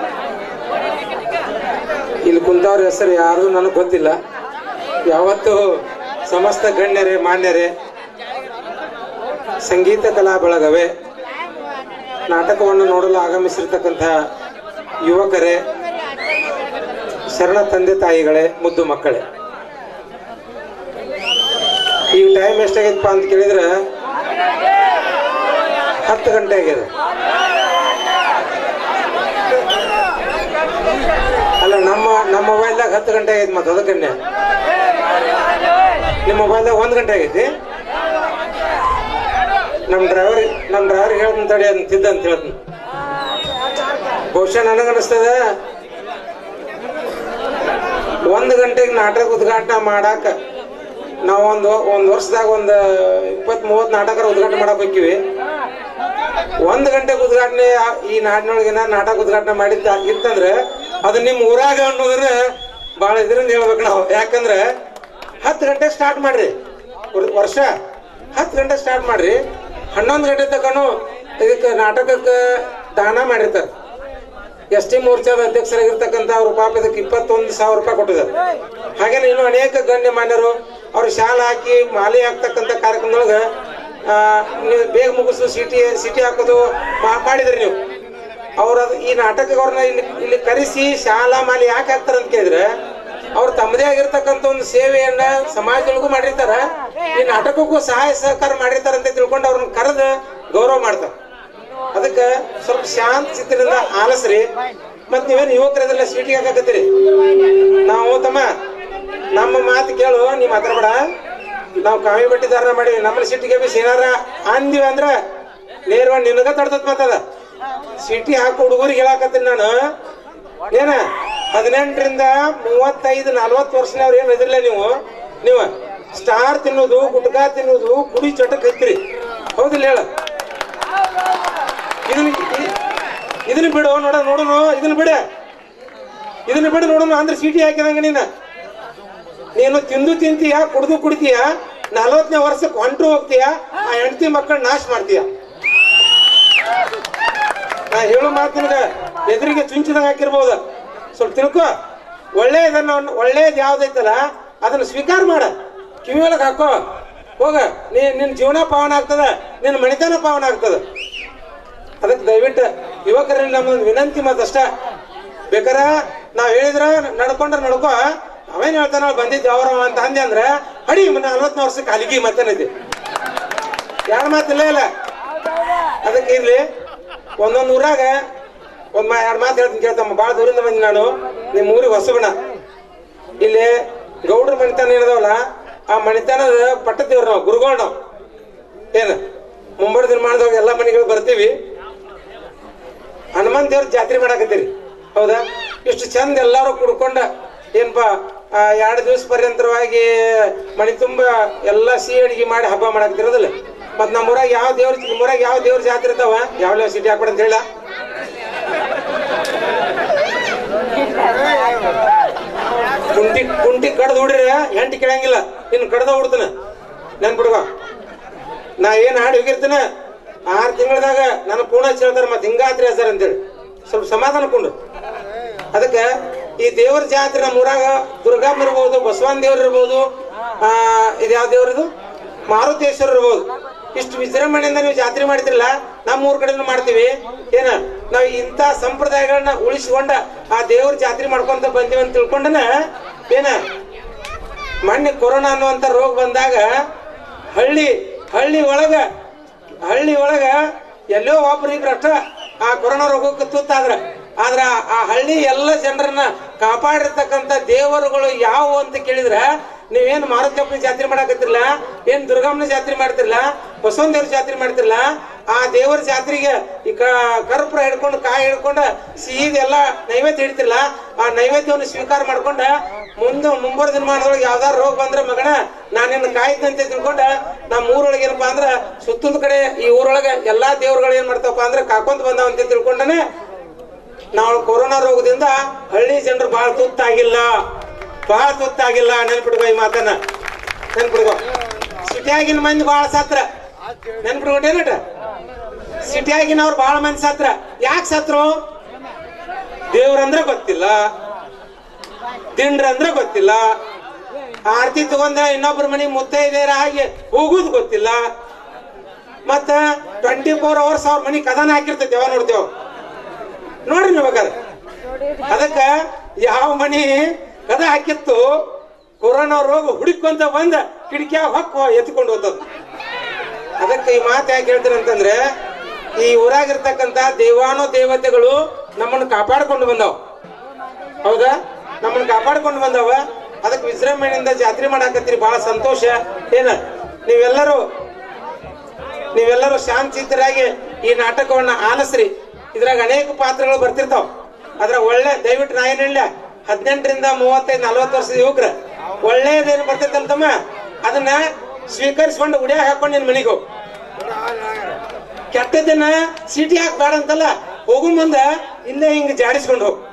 ಇಲ್ಲಿ ಕುಂತವ್ರ ಹೆಸರು ಯಾರು ನನಗೆ ಗೊತ್ತಿಲ್ಲ ಯಾವತ್ತು ಸಮಸ್ತ ಗಣ್ಯರೇ ಮಾನ್ಯರೇ ಸಂಗೀತ ಕಲಾ ಬಳಗವೇ ನಾಟಕವನ್ನು ನೋಡಲು ಆಗಮಿಸಿರ್ತಕ್ಕಂಥ ಯುವಕರೇ ಶರಣ ತಂದೆ ತಾಯಿಗಳೇ ಮುದ್ದು ಮಕ್ಕಳೇ ಈಗ ಟೈಮ್ ಎಷ್ಟಾಗೈತಪ್ಪ ಅಂತ ಕೇಳಿದ್ರೆ ಹತ್ತು ಗಂಟೆ ಆಗಿದೆ ಅಲ್ಲ ನಮ್ಮ ನಮ್ಮ ಮೊಬೈಲ್ದಾಗ ಹತ್ತು ಗಂಟೆ ಆಗೈತೆ ಮತ್ತೆ ಅದಕ್ಕನ್ನೇ ನಿಮ್ಮ ಮೊಬೈಲ್ದಾಗ ಒಂದು ಗಂಟೆ ಆಗೈತಿ ನಮ್ಮ ಡ್ರೈವರ್ ನಮ್ಮ ಡ್ರೈವರ್ ಹೇಳ್ತೀನಿ ತಡಿ ಅಂತಿದ್ದ ಅಂತ ಹೇಳ್ತೀನಿ ಬಹುಶಃ ನನಗನ್ನಿಸ್ತದ ಒಂದು ಗಂಟೆಗೆ ನಾಟಕ ಉದ್ಘಾಟನೆ ಮಾಡಾಕ ನಾವು ಒಂದು ಒಂದು ವರ್ಷದಾಗ ಒಂದು ಇಪ್ಪತ್ತ್ ಮೂವತ್ತು ನಾಟಕ ಉದ್ಘಾಟನೆ ಮಾಡಕ್ ಹೋಗ್ತೀವಿ ಒಂದ್ ಗಂಟೆಗೆ ಉದ್ಘಾಟನೆ ಆ- ಈ ನಾಡಿನೊಳಗಿನ ನಾಟಕ ಉದ್ಘಾಟನೆ ಮಾಡಿದ್ದ ಇತ್ತಂದ್ರೆ ಅದು ನಿಮ್ ಊರಾಗ ಅನ್ನೋದ್ರ ಬಹಳ ಇದರಿಂದ ಹೇಳ್ಬೇಕು ನಾವು ಯಾಕಂದ್ರೆ ಹತ್ತು ಗಂಟೆ ಸ್ಟಾರ್ಟ್ ಮಾಡ್ರಿ ವರ್- ವರ್ಷ ಹತ್ತು ಗಂಟೆ ಸ್ಟಾರ್ಟ್ ಮಾಡ್ರಿ ಹನ್ನೊಂದು ಗಂಟೆ ತಕನು ಇದಕ್ಕೆ ನಾಟಕಕ್ಕೆ ದಾನ ಮಾಡಿರ್ತಾರೆ ಎಸ್ ಟಿ ಮೋರ್ಚಾದ ಅಧ್ಯಕ್ಷರಾಗಿರ್ತಕ್ಕಂಥ ಅವ್ರ ಪಾಪ ಇದಕ್ಕೆ ಇಪ್ಪತ್ತೊಂದು ಸಾವಿರ ರೂಪಾಯಿ ಕೊಟ್ಟಿದ್ದಾರೆ ಹಾಗೇನೆ ಇನ್ನು ಅನೇಕ ಗಣ್ಯ ಮಾನ್ಯರು ಅವ್ರು ಶಾಲೆ ಹಾಕಿ ಮಾಲೆ ಹಾಕ್ತಕ್ಕಂಥ ಕಾರ್ಯಕ್ರಮದೊಳಗೆ ಆ, ನೀವು ಬೇಗ ಮುಗಿಸು ಸಿಟಿ ಸಿಟಿ ಹಾಕೋದು ಮಾ- ಮಾಡಿದ್ರಿ ನೀವು ಅವ್ರ ಈ ನಾಟಕ ಅವ್ರನ್ನ ಇಲ್ಲಿ ಇಲ್ಲಿ ಕರೆಸಿ ಶಾಲಾ ಮಾಲೆ ಯಾಕೆ ಹಾಕ್ತಾರ ಅಂತ ಕೇಳಿದ್ರೆ ಅವ್ರು ತಮ್ಮದೇ ಆಗಿರ್ತಕ್ಕಂಥ ಒಂದು ಸೇವೆಯನ್ನ ಸಮಾಜದೊಳಗೂ ಮಾಡಿರ್ತಾರ ಈ ನಾಟಕಕ್ಕೂ ಸಹಾಯ ಸಹಕಾರ ಮಾಡಿರ್ತಾರ ಅಂತ ತಿಳ್ಕೊಂಡು ಅವ್ರನ್ನ ಕರೆದು ಗೌರವ ಮಾಡ್ತಾರೆ ಅದಕ್ಕೆ ಸ್ವಲ್ಪ ಶಾಂತ ಚಿತ್ರದಿಂದ ಆಲಸ್ರಿ ಮತ್ ನೀವೇನು ಯುವಕರದೆಲ್ಲ ಸ್ವೀಟಿಗೆ ಹಾಕತ್ತೀರಿ ನಾವು ತಮ್ಮ ನಮ್ಮ ಮಾತು ಕೇಳು ನೀ ಮಾತಾಡ್ಬೇಡ ನಾವು ಕಾವಿ ಬಟ್ಟಿ ಧಾರಣ ಮಾಡಿ ನಮ್ಮಲ್ಲಿ ಸಿಟ್ಟಿಗೆ ಬಿ ಏನಾರ ಅಂದಿವಿ ಅಂದ್ರ ನೇರವಾಗಿ ನಿನಗ ತಡ್ತತ್ ಮಾತದ ಸಿಟಿ ಹಾಕಿ ಹುಡುಗರಿಗೆ ಹೇಳಾಕತ್ತೀನಿ ನಾನು ಏನ ಹದಿನೆಂಟರಿಂದ ಮೂವತ್ತೈದು ನಲ್ವತ್ತು ವರ್ಷನವ್ರು ಏನು ಎದಿರ್ಲ ನೀವು ನೀವು ಸ್ಟಾರ್ ತಿನ್ನೋದು ಗುಟ್ಕಾ ತಿನ್ನೋದು ಕುಡಿ ಚಟಕ್ ಹತ್ತಿರಿ ಹೌದಿಲ್ಲ ಹೇಳ ಇದನ್ನ ಇ- ಇದನ್ನ ಬಿಡು ನೋಡ ನೋಡೋಣ ಇದನ್ನ ಬಿಡ ಇದನ್ನ ಬಿಡು ನೋಡೋಣ ಅಂದ್ರೆ ಸೀಟಿ ಹಾಕಿದಂಗ ನೀನ ನೀನು ತಿಂದು ತಿಂತೀಯ ಕುಡ್ದು ಕುಡಿತೀಯ ನಲವತ್ತನೇ ವರ್ಷಕ್ಕೆ ಹೊಂಟು ಹೋಗ್ತೀಯ ಆ ಹೆಂಡತಿ ಮಕ್ಕಳ ನಾಶ ಮಾಡ್ತೀಯ ನಾ ಹೇಳೋ ಮಾತು ನಿನಗ ಎದುರಿಗೆ ಚುಂಚಿದಂಗ ಹಾಕಿರ್ಬೋದ ಸ್ವಲ್ಪ ತಿಳ್ಕೊ ಒಳ್ಳೇದನ್ನ ಒಳ್ಳೇದ್ ಯಾವ್ದೈತಲ್ಲ ಅದನ್ನ ಸ್ವೀಕಾರ ಮಾಡ ಕಿವಿ ಒಳಗ್ ಹಾಕೋ ಹೋಗ ನೀ ನಿನ್ ಜೀವನ ಪಾವನ ಆಗ್ತದ ನಿನ್ನ ಮಣಿತನ ಪಾವನ ಆಗ್ತದ ಅದಕ್ಕೆ ದಯವಿಟ್ಟು ಯುವಕರಲ್ಲಿ ನಮ್ಮೊಂದು ವಿನಂತಿ ಮತ್ತಷ್ಟ ಬೇಕಾರ ನಾವ್ ಹೇಳಿದ್ರ ನಡ್ಕೊಂಡ್ರ ನಡ್ಕೋ ಅವೇನ್ ಹೇಳ್ತಾನ ಬಂದಿದ್ದೆ ಅವ್ರವ ಅಂತ ಅಂದೆ ಅಂದ್ರೆ ಅಡಿ ನಲ್ವತ್ತನೇ ವರ್ಷಕ್ಕೆ ಅಲಿಗಿ ಮತ್ತೇನೈತಿ ಯಾರ ಮಾತಿಲ್ಲ ಇಲ್ಲ ಅದಕ್ಕೆ ಇರ್ಲಿ ಒಂದೊಂದು ಊರಾಗ ಒಂದ್ ಮಾ ಎರಡು ಮಾತು ಹೇಳ್ತೀನಿ ಕೇಳ್ತಮ್ಮ ಭಾಳ ದೂರಿಂದ ಬಂದಿ ನಾನು ನಿಮ್ಮ ಊರಿಗೆ ಹೊಸಬಣ ಇಲ್ಲಿ ಗೌಡ್ರ ಮಣಿತನ ಏನದವಲ್ಲ ಆ ಮಣಿತನದ ಪಟ್ಟ ದೇವ್ರು ನಾವು ಗುರುಗಳು ನಾವು ಏನು ಮುಂಬರುವ ದಿನಮಾನದೊಳಗೆ ಎಲ್ಲ ಮನೆಗಳು ಬರ್ತೀವಿ ಹನುಮಂತ ದೇವ್ರ ಜಾತ್ರೆ ಮಾಡಾಕತ್ತೀರಿ ಹೌದಾ ಇಷ್ಟು ಚಂದ ಎಲ್ಲಾರು ಕುಡ್ಕೊಂಡ ಏನಪ್ಪಾ ಎರಡು ದಿವಸ ಪರ್ಯಂತರವಾಗಿ ಮನೆ ತುಂಬ ಎಲ್ಲ ಸಿಹಿ ಅಡಿಗೆ ಮಾಡಿ ಹಬ್ಬ ಮಾಡಾಕತ್ತಿರೋದಿಲ್ಲ ಮತ್ ನಮ್ಮ ಊರಾಗ ಯಾವ ದೇವ್ರ ನಿಮ್ಮೂರಾಗ ಯಾವ ದೇವ್ರ ಜಾತ್ರೆ ಇರ್ತಾವ ಯಾವ ಸಿಟಿ ಹಾಕೊಡ ಅಂತ ಹೇಳ ಕುಂಟಿ ಕುಂಟಿ ಕಡ್ದು ಹುಡ್ರಿ ಎಂಟಿ ಕೇಳಂಗಿಲ್ಲ ಇನ್ನು ಕಡ್ದ ಹುಡ್ತಾನ ನೆನ್ಬಿಡ್ವ ನಾ ಏನ್ ಹಾಡು ಹೋಗಿರ್ತೀನ ಆರು ತಿಂಗಳದಾಗ ನನ್ನ ಪೂರ್ಣ ಹೇಳ್ತಾರ ಮತ್ತೆ ಹಿಂಗಾತ್ರಿ ಸರ್ ಅಂತೇಳಿ ಸ್ವಲ್ಪ ಸಮಾಧಾನ ಕೊಂಡು ಅದಕ್ಕೆ ಈ ದೇವ್ರ ಜಾತ್ರೆ ನಮ್ಮ ಊರಾಗ ದುರ್ಗಮ್ಮ ಇರ್ಬೋದು ಬಸವನ ದೇವ್ರ ಇರ್ಬೋದು ಆ ಇದು ಯಾವ ದೇವ್ರದು ಮಾರುತೇಶ್ವರ ಇರ್ಬೋದು ಇಷ್ಟು ವಿಜೃಂಭಣೆಯಿಂದ ನೀವು ಜಾತ್ರೆ ಮಾಡ್ತಿರಲ್ಲ ನಮ್ಮ ಊರ್ ಕಡೆನೂ ಮಾಡ್ತೀವಿ ಏನ ನಾವ್ ಇಂಥ ಸಂಪ್ರದಾಯಗಳನ್ನ ಉಳಿಸ್ಕೊಂಡ ಆ ದೇವ್ರ ಜಾತ್ರೆ ಮಾಡ್ಕೊಂತ ಬಂದೀವಿ ಅಂತ ತಿಳ್ಕೊಂಡನ ಏನ ಮೊನ್ನೆ ಕೊರೋನಾ ಅನ್ನುವಂತ ರೋಗ ಬಂದಾಗ ಹಳ್ಳಿ ಹಳ್ಳಿ ಒಳಗ ಹಳ್ಳಿ ಒಳಗ ಎಲ್ಲೋ ಒಬ್ರು ಇಬ್ರು ಅಷ್ಟ ಆ ಕೊರೋನಾ ರೋಗಕ್ಕೆ ತುತ್ತಾದ್ರ ಆದ್ರ ಆ ಹಳ್ಳಿ ಎಲ್ಲ ಜನರನ್ನ ಕಾಪಾಡಿರ್ತಕ್ಕಂಥ ದೇವರುಗಳು ಯಾವುವು ಅಂತ ಕೇಳಿದ್ರ ನೀವೇನ್ ಮಾರುತಪ್ಪನ ಜಾತ್ರೆ ಮಾಡಾಕತ್ತಿರಲ್ಲ ಏನ್ ದುರ್ಗಮ್ಮನ ಜಾತ್ರೆ ಮಾಡ್ತಿರಲ್ಲ ಬಸವನ ದೇವ್ರ ಜಾತ್ರೆ ಮಾಡ್ತಿರಲ್ಲ ಆ ದೇವರ ಜಾತ್ರೆಗೆ ಈ ಕ- ಕರ್ಪೂರ ಹಿಡ್ಕೊಂಡು ಕಾಯಿ ಹಿಡ್ಕೊಂಡು ಸಿಹಿದೆಲ್ಲ ನೈವೇದ್ಯ ಹಿಡ್ತಿರಲ್ಲ ಆ ನೈವೇದ್ಯವನ್ನು ಸ್ವೀಕಾರ ಮಾಡ್ಕೊಂಡ ಮುಂದೆ ಮುಂಬರ ದಿನಮಾನದೊಳಗೆ ಯಾವ್ದಾರ ರೋಗ ಬಂದ್ರೆ ಮಗನ ನಾನಿನ್ನ ಕಾಯ್ದಂತೆ ತಿಳ್ಕೊಂಡ ನಮ್ಮ ಊರೊಳಗೆ ಏನಪ್ಪಾ ಅಂದ್ರ ಸುತ್ತದ ಕಡೆ ಈ ಊರೊಳಗೆ ಎಲ್ಲಾ ದೇವ್ರುಗಳು ಏನ್ ಮಾಡ್ತಾವಪ್ಪ ಅಂದ್ರೆ ಕಾಕೊಂತ ಬಂದಾವ ಅಂತ ತಿಳ್ಕೊಂಡನೆ ನಾವು ಕೊರೋನಾ ರೋಗದಿಂದ ಹಳ್ಳಿ ಜನರು ಬಹಳ ತುತ್ತಾಗಿಲ್ಲ ಬಹಳ ತುತ್ತಾಗಿಲ್ಲ ನೆನ್ಪಿಡ್ಕೊ ಈ ಮಾತನ್ನ ನೆನ್ಪಿಡ್ಕೊ ಸಿಟಿಯಾಗಿನ ಮಂದಿ ಬಹಳ ಸತ್ರ ನೆನ್ಪಿಡ್ಕೊಂಡೇನಟ ಸಿಟಿಯಾಗಿನವ್ರು ಬಹಳ ಮಂದಿ ಸತ್ರ ಯಾಕೆ ಸತ್ರು ದೇವ್ರಂದ್ರೆ ಗೊತ್ತಿಲ್ಲ ತಿಂಡ್ರಂದ್ರೆ ಗೊತ್ತಿಲ್ಲ ಆರತಿ ತಗೊಂಡ ಇನ್ನೊಬ್ರ ಮನೆ ಮುತ್ತೈದೆಯರ ಹಾಗೆ ಹೋಗುದು ಗೊತ್ತಿಲ್ಲ ಮತ್ತ ಟ್ವೆಂಟಿ ಫೋರ್ ಅವರ್ಸ್ ಅವ್ರ ಮನಿ ಕದನ ಹಾಕಿರ್ತೈತಿ ಯಾವ ನೋಡ್ತೇವ ನೋಡ್ರಿ ನೀವು ಬೇಕಾದ್ರೆ ಅದಕ್ಕ ಯಾವ ಮನಿ ಕದ ಹಾಕಿತ್ತು ಕೊರೋನಾ ರೋಗ ಹುಡುಕೊಂತ ಬಂದ ಕಿಟಕಿಯಾಗ ಹೊಕ್ಕ ಎತ್ಕೊಂಡು ಹೋದದ್ದು ಅದಕ್ಕೆ ಈ ಮಾತು ಯಾಕೆ ಹೇಳ್ತೀನಿ ಅಂತಂದ್ರೆ ಈ ಊರಾಗಿರ್ತಕ್ಕಂತ ದೇವಾನು ದೇವತೆಗಳು ನಮ್ಮನ್ನು ಕಾಪಾಡ್ಕೊಂಡು ಬಂದಾವ ಹೌದಾ ನಮ್ಮನ್ನ ಕಾಪಾಡ್ಕೊಂಡು ಬಂದವ ಅದಕ್ಕೆ ವಿಜೃಂಭಣೆಯಿಂದ ಜಾತ್ರೆ ಮಾಡಾಕತ್ತೀರಿ ಬಹಳ ಸಂತೋಷ ಏನ ನೀವೆಲ್ಲರೂ ನೀವೆಲ್ಲರೂ ಶಾಂತಿಚಿತ್ತರಾಗಿ ಈ ನಾಟಕವನ್ನ ಆಲಿಸ್ರಿ ಇದ್ರಾಗ ಅನೇಕ ಪಾತ್ರಗಳು ಬರ್ತಿರ್ತಾವ ಅದ್ರ ಒಳ್ಳೆ ದಯವಿಟ್ಟು ನಾ ಏನ್ ಹೇಳ ಹದಿನೆಂಟರಿಂದ ಮೂವತ್ತೈದು ನಲ್ವತ್ತು ವರ್ಷದ ಯುವಕ್ರ ಒಳ್ಳೇದೇನು ಬರ್ತೈತಲ್ಲ ತಮ್ಮ ಅದನ್ನ ಸ್ವೀಕರಿಸ್ಕೊಂಡು ಉಡಿಯಾಗ ಹಾಕೊಂಡು ನಿನ್ ಮನೆಗೆ ಹೋಗು ಕೆಟ್ಟದನ್ನ ಸೀಟಿ ಹಾಕ್ಬೇಡ ಅಂತಲ್ಲ ಹೋಗು ಮುಂದ ಇಲ್ಲೇ ಹಿಂಗ್ ಜಾಡಿಸ್ಕೊಂಡು ಹೋಗು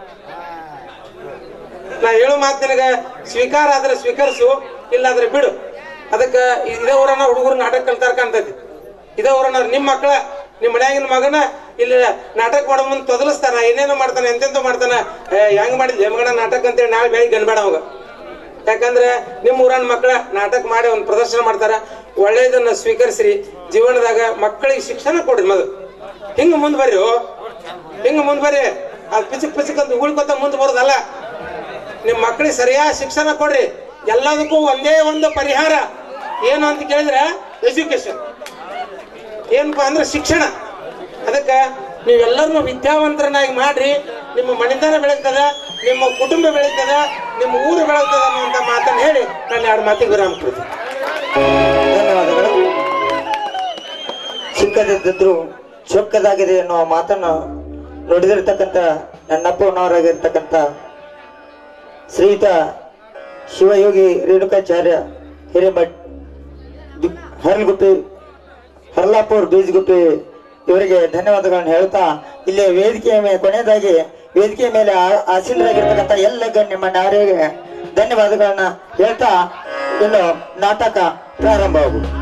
ನಾ ಹೇಳೋ ಮಾತು ನಿನಗ ಸ್ವೀಕಾರ ಆದ್ರೆ ಸ್ವೀಕರಿಸು ಇಲ್ಲಾದ್ರೆ ಬಿಡು ಅದಕ್ಕ ಇದೇ ಊರನ್ನ ಹುಡುಗರು ನಾಟಕ ಕಲ್ತಾರ ಕಾಣ್ತೈತಿ ಇದೇ ಊರನ್ನ ನಿಮ್ ಮಕ್ಕಳ ನಿಮ್ ಮನ್ಯಾಗಿನ ಮಗನ ಇಲ್ಲಿ ನಾಟಕ ಮಾಡೋ ಮುಂದೆ ತೊದಲಿಸ್ತಾನ ಏನೇನೋ ಮಾಡ್ತಾನೆ ಎಂತೆಂತೋ ಮಾಡ್ತಾನ ಏ, ಹೆಂಗ್ ಮಾಡಿದ್ಲಿ ಮಗನ ನಾಟಕ ಅಂತೇಳಿ ನಾಳೆ ಬೆಳಿಗ್ಗೆ ಗನ್ಬೇಡ ಅವಾಗ ಯಾಕಂದ್ರೆ ನಿಮ್ಮ ಊರನ್ನ ಮಕ್ಕಳ ನಾಟಕ ಮಾಡಿ ಒಂದು ಪ್ರದರ್ಶನ ಮಾಡ್ತಾರ ಒಳ್ಳೇದನ್ನ ಸ್ವೀಕರಿಸ್ರಿ ಜೀವನದಾಗ ಮಕ್ಕಳಿಗೆ ಶಿಕ್ಷಣ ಕೊಡ್ರಿ ಮೊದಲು ಹಿಂಗ ಮುಂದ್ ಬರ್ರಿ ಓ. ಹಿಂಗ ಮುಂದ್ ಬರ್ರಿ ಅದ್ ಪಿಚಕ್ ಪಿಚಕ್ ಅಂತ ಉಳ್ಕೊತ ಮುಂದ್ ಬರೋದಲ್ಲ ನಿಮ್ ಮಕ್ಕಳಿಗೆ ಸರಿಯಾದ ಶಿಕ್ಷಣ ಕೊಡ್ರಿ ಎಲ್ಲದಕ್ಕೂ ಒಂದೇ ಒಂದು ಪರಿಹಾರ ಏನು ಅಂತ ಕೇಳಿದ್ರೆ ಎಜುಕೇಶನ್ ಏನಪ್ಪಾ ಅಂದ್ರೆ ಶಿಕ್ಷಣ ಅದಕ್ಕ ನೀವೆಲ್ಲರನ್ನು ವಿದ್ಯಾವಂತರನ್ನಾಗಿ ಮಾಡ್ರಿ ನಿಮ್ಮ ಮನೆತನ ಬೆಳೀತದ ನಿಮ್ಮ ಕುಟುಂಬ ಬೆಳೀತದ ನಿಮ್ಮ ಊರು ಬೆಳೀತದ ಅನ್ನುವಂತ ಮಾತನ್ನ ಹೇಳಿ ನಾನು ಎರಡು ಮಾತಿಗೆ ವಿರಾಮ ಕೊಡ್ತೀನಿ ಧನ್ಯವಾದಗಳು ಚಿಕ್ಕದಿದ್ದರೂ ಚೊಕ್ಕದಾಗಿದೆ ಎನ್ನುವ ಮಾತನ್ನು ನುಡಿದಿರ್ತಕ್ಕಂಥ ನನ್ನಪ್ಪನವರಾಗಿರ್ತಕ್ಕಂಥ ಶ್ರೀಯುತ ಶಿವಯೋಗಿ ರೇಣುಕಾಚಾರ್ಯ ಹಿರೇಮಠ್ ದಿ- ಹರಲ್ಗುಪ್ಪಿ ಹರ್ಲಾಪುರ್ ಬೀಜ್ಗುಪ್ಪಿ ಇವರಿಗೆ ಧನ್ಯವಾದಗಳನ್ನು ಹೇಳ್ತಾ ಇಲ್ಲಿ ವೇದಿಕೆಯ ಮೇಲೆ ಕೊನೆಯದಾಗಿ ವೇದಿಕೆಯ ಮೇಲೆ ಆ- ಆಸೀನರಾಗಿರ್ತಕ್ಕಂಥ ಎಲ್ಲ ಗಣ್ಯಮಾನ್ಯರಿಗೆ ಧನ್ಯವಾದಗಳನ್ನ ಹೇಳ್ತಾ ಇನ್ನು ನಾಟಕ ಪ್ರಾರಂಭವಾಗುವುದು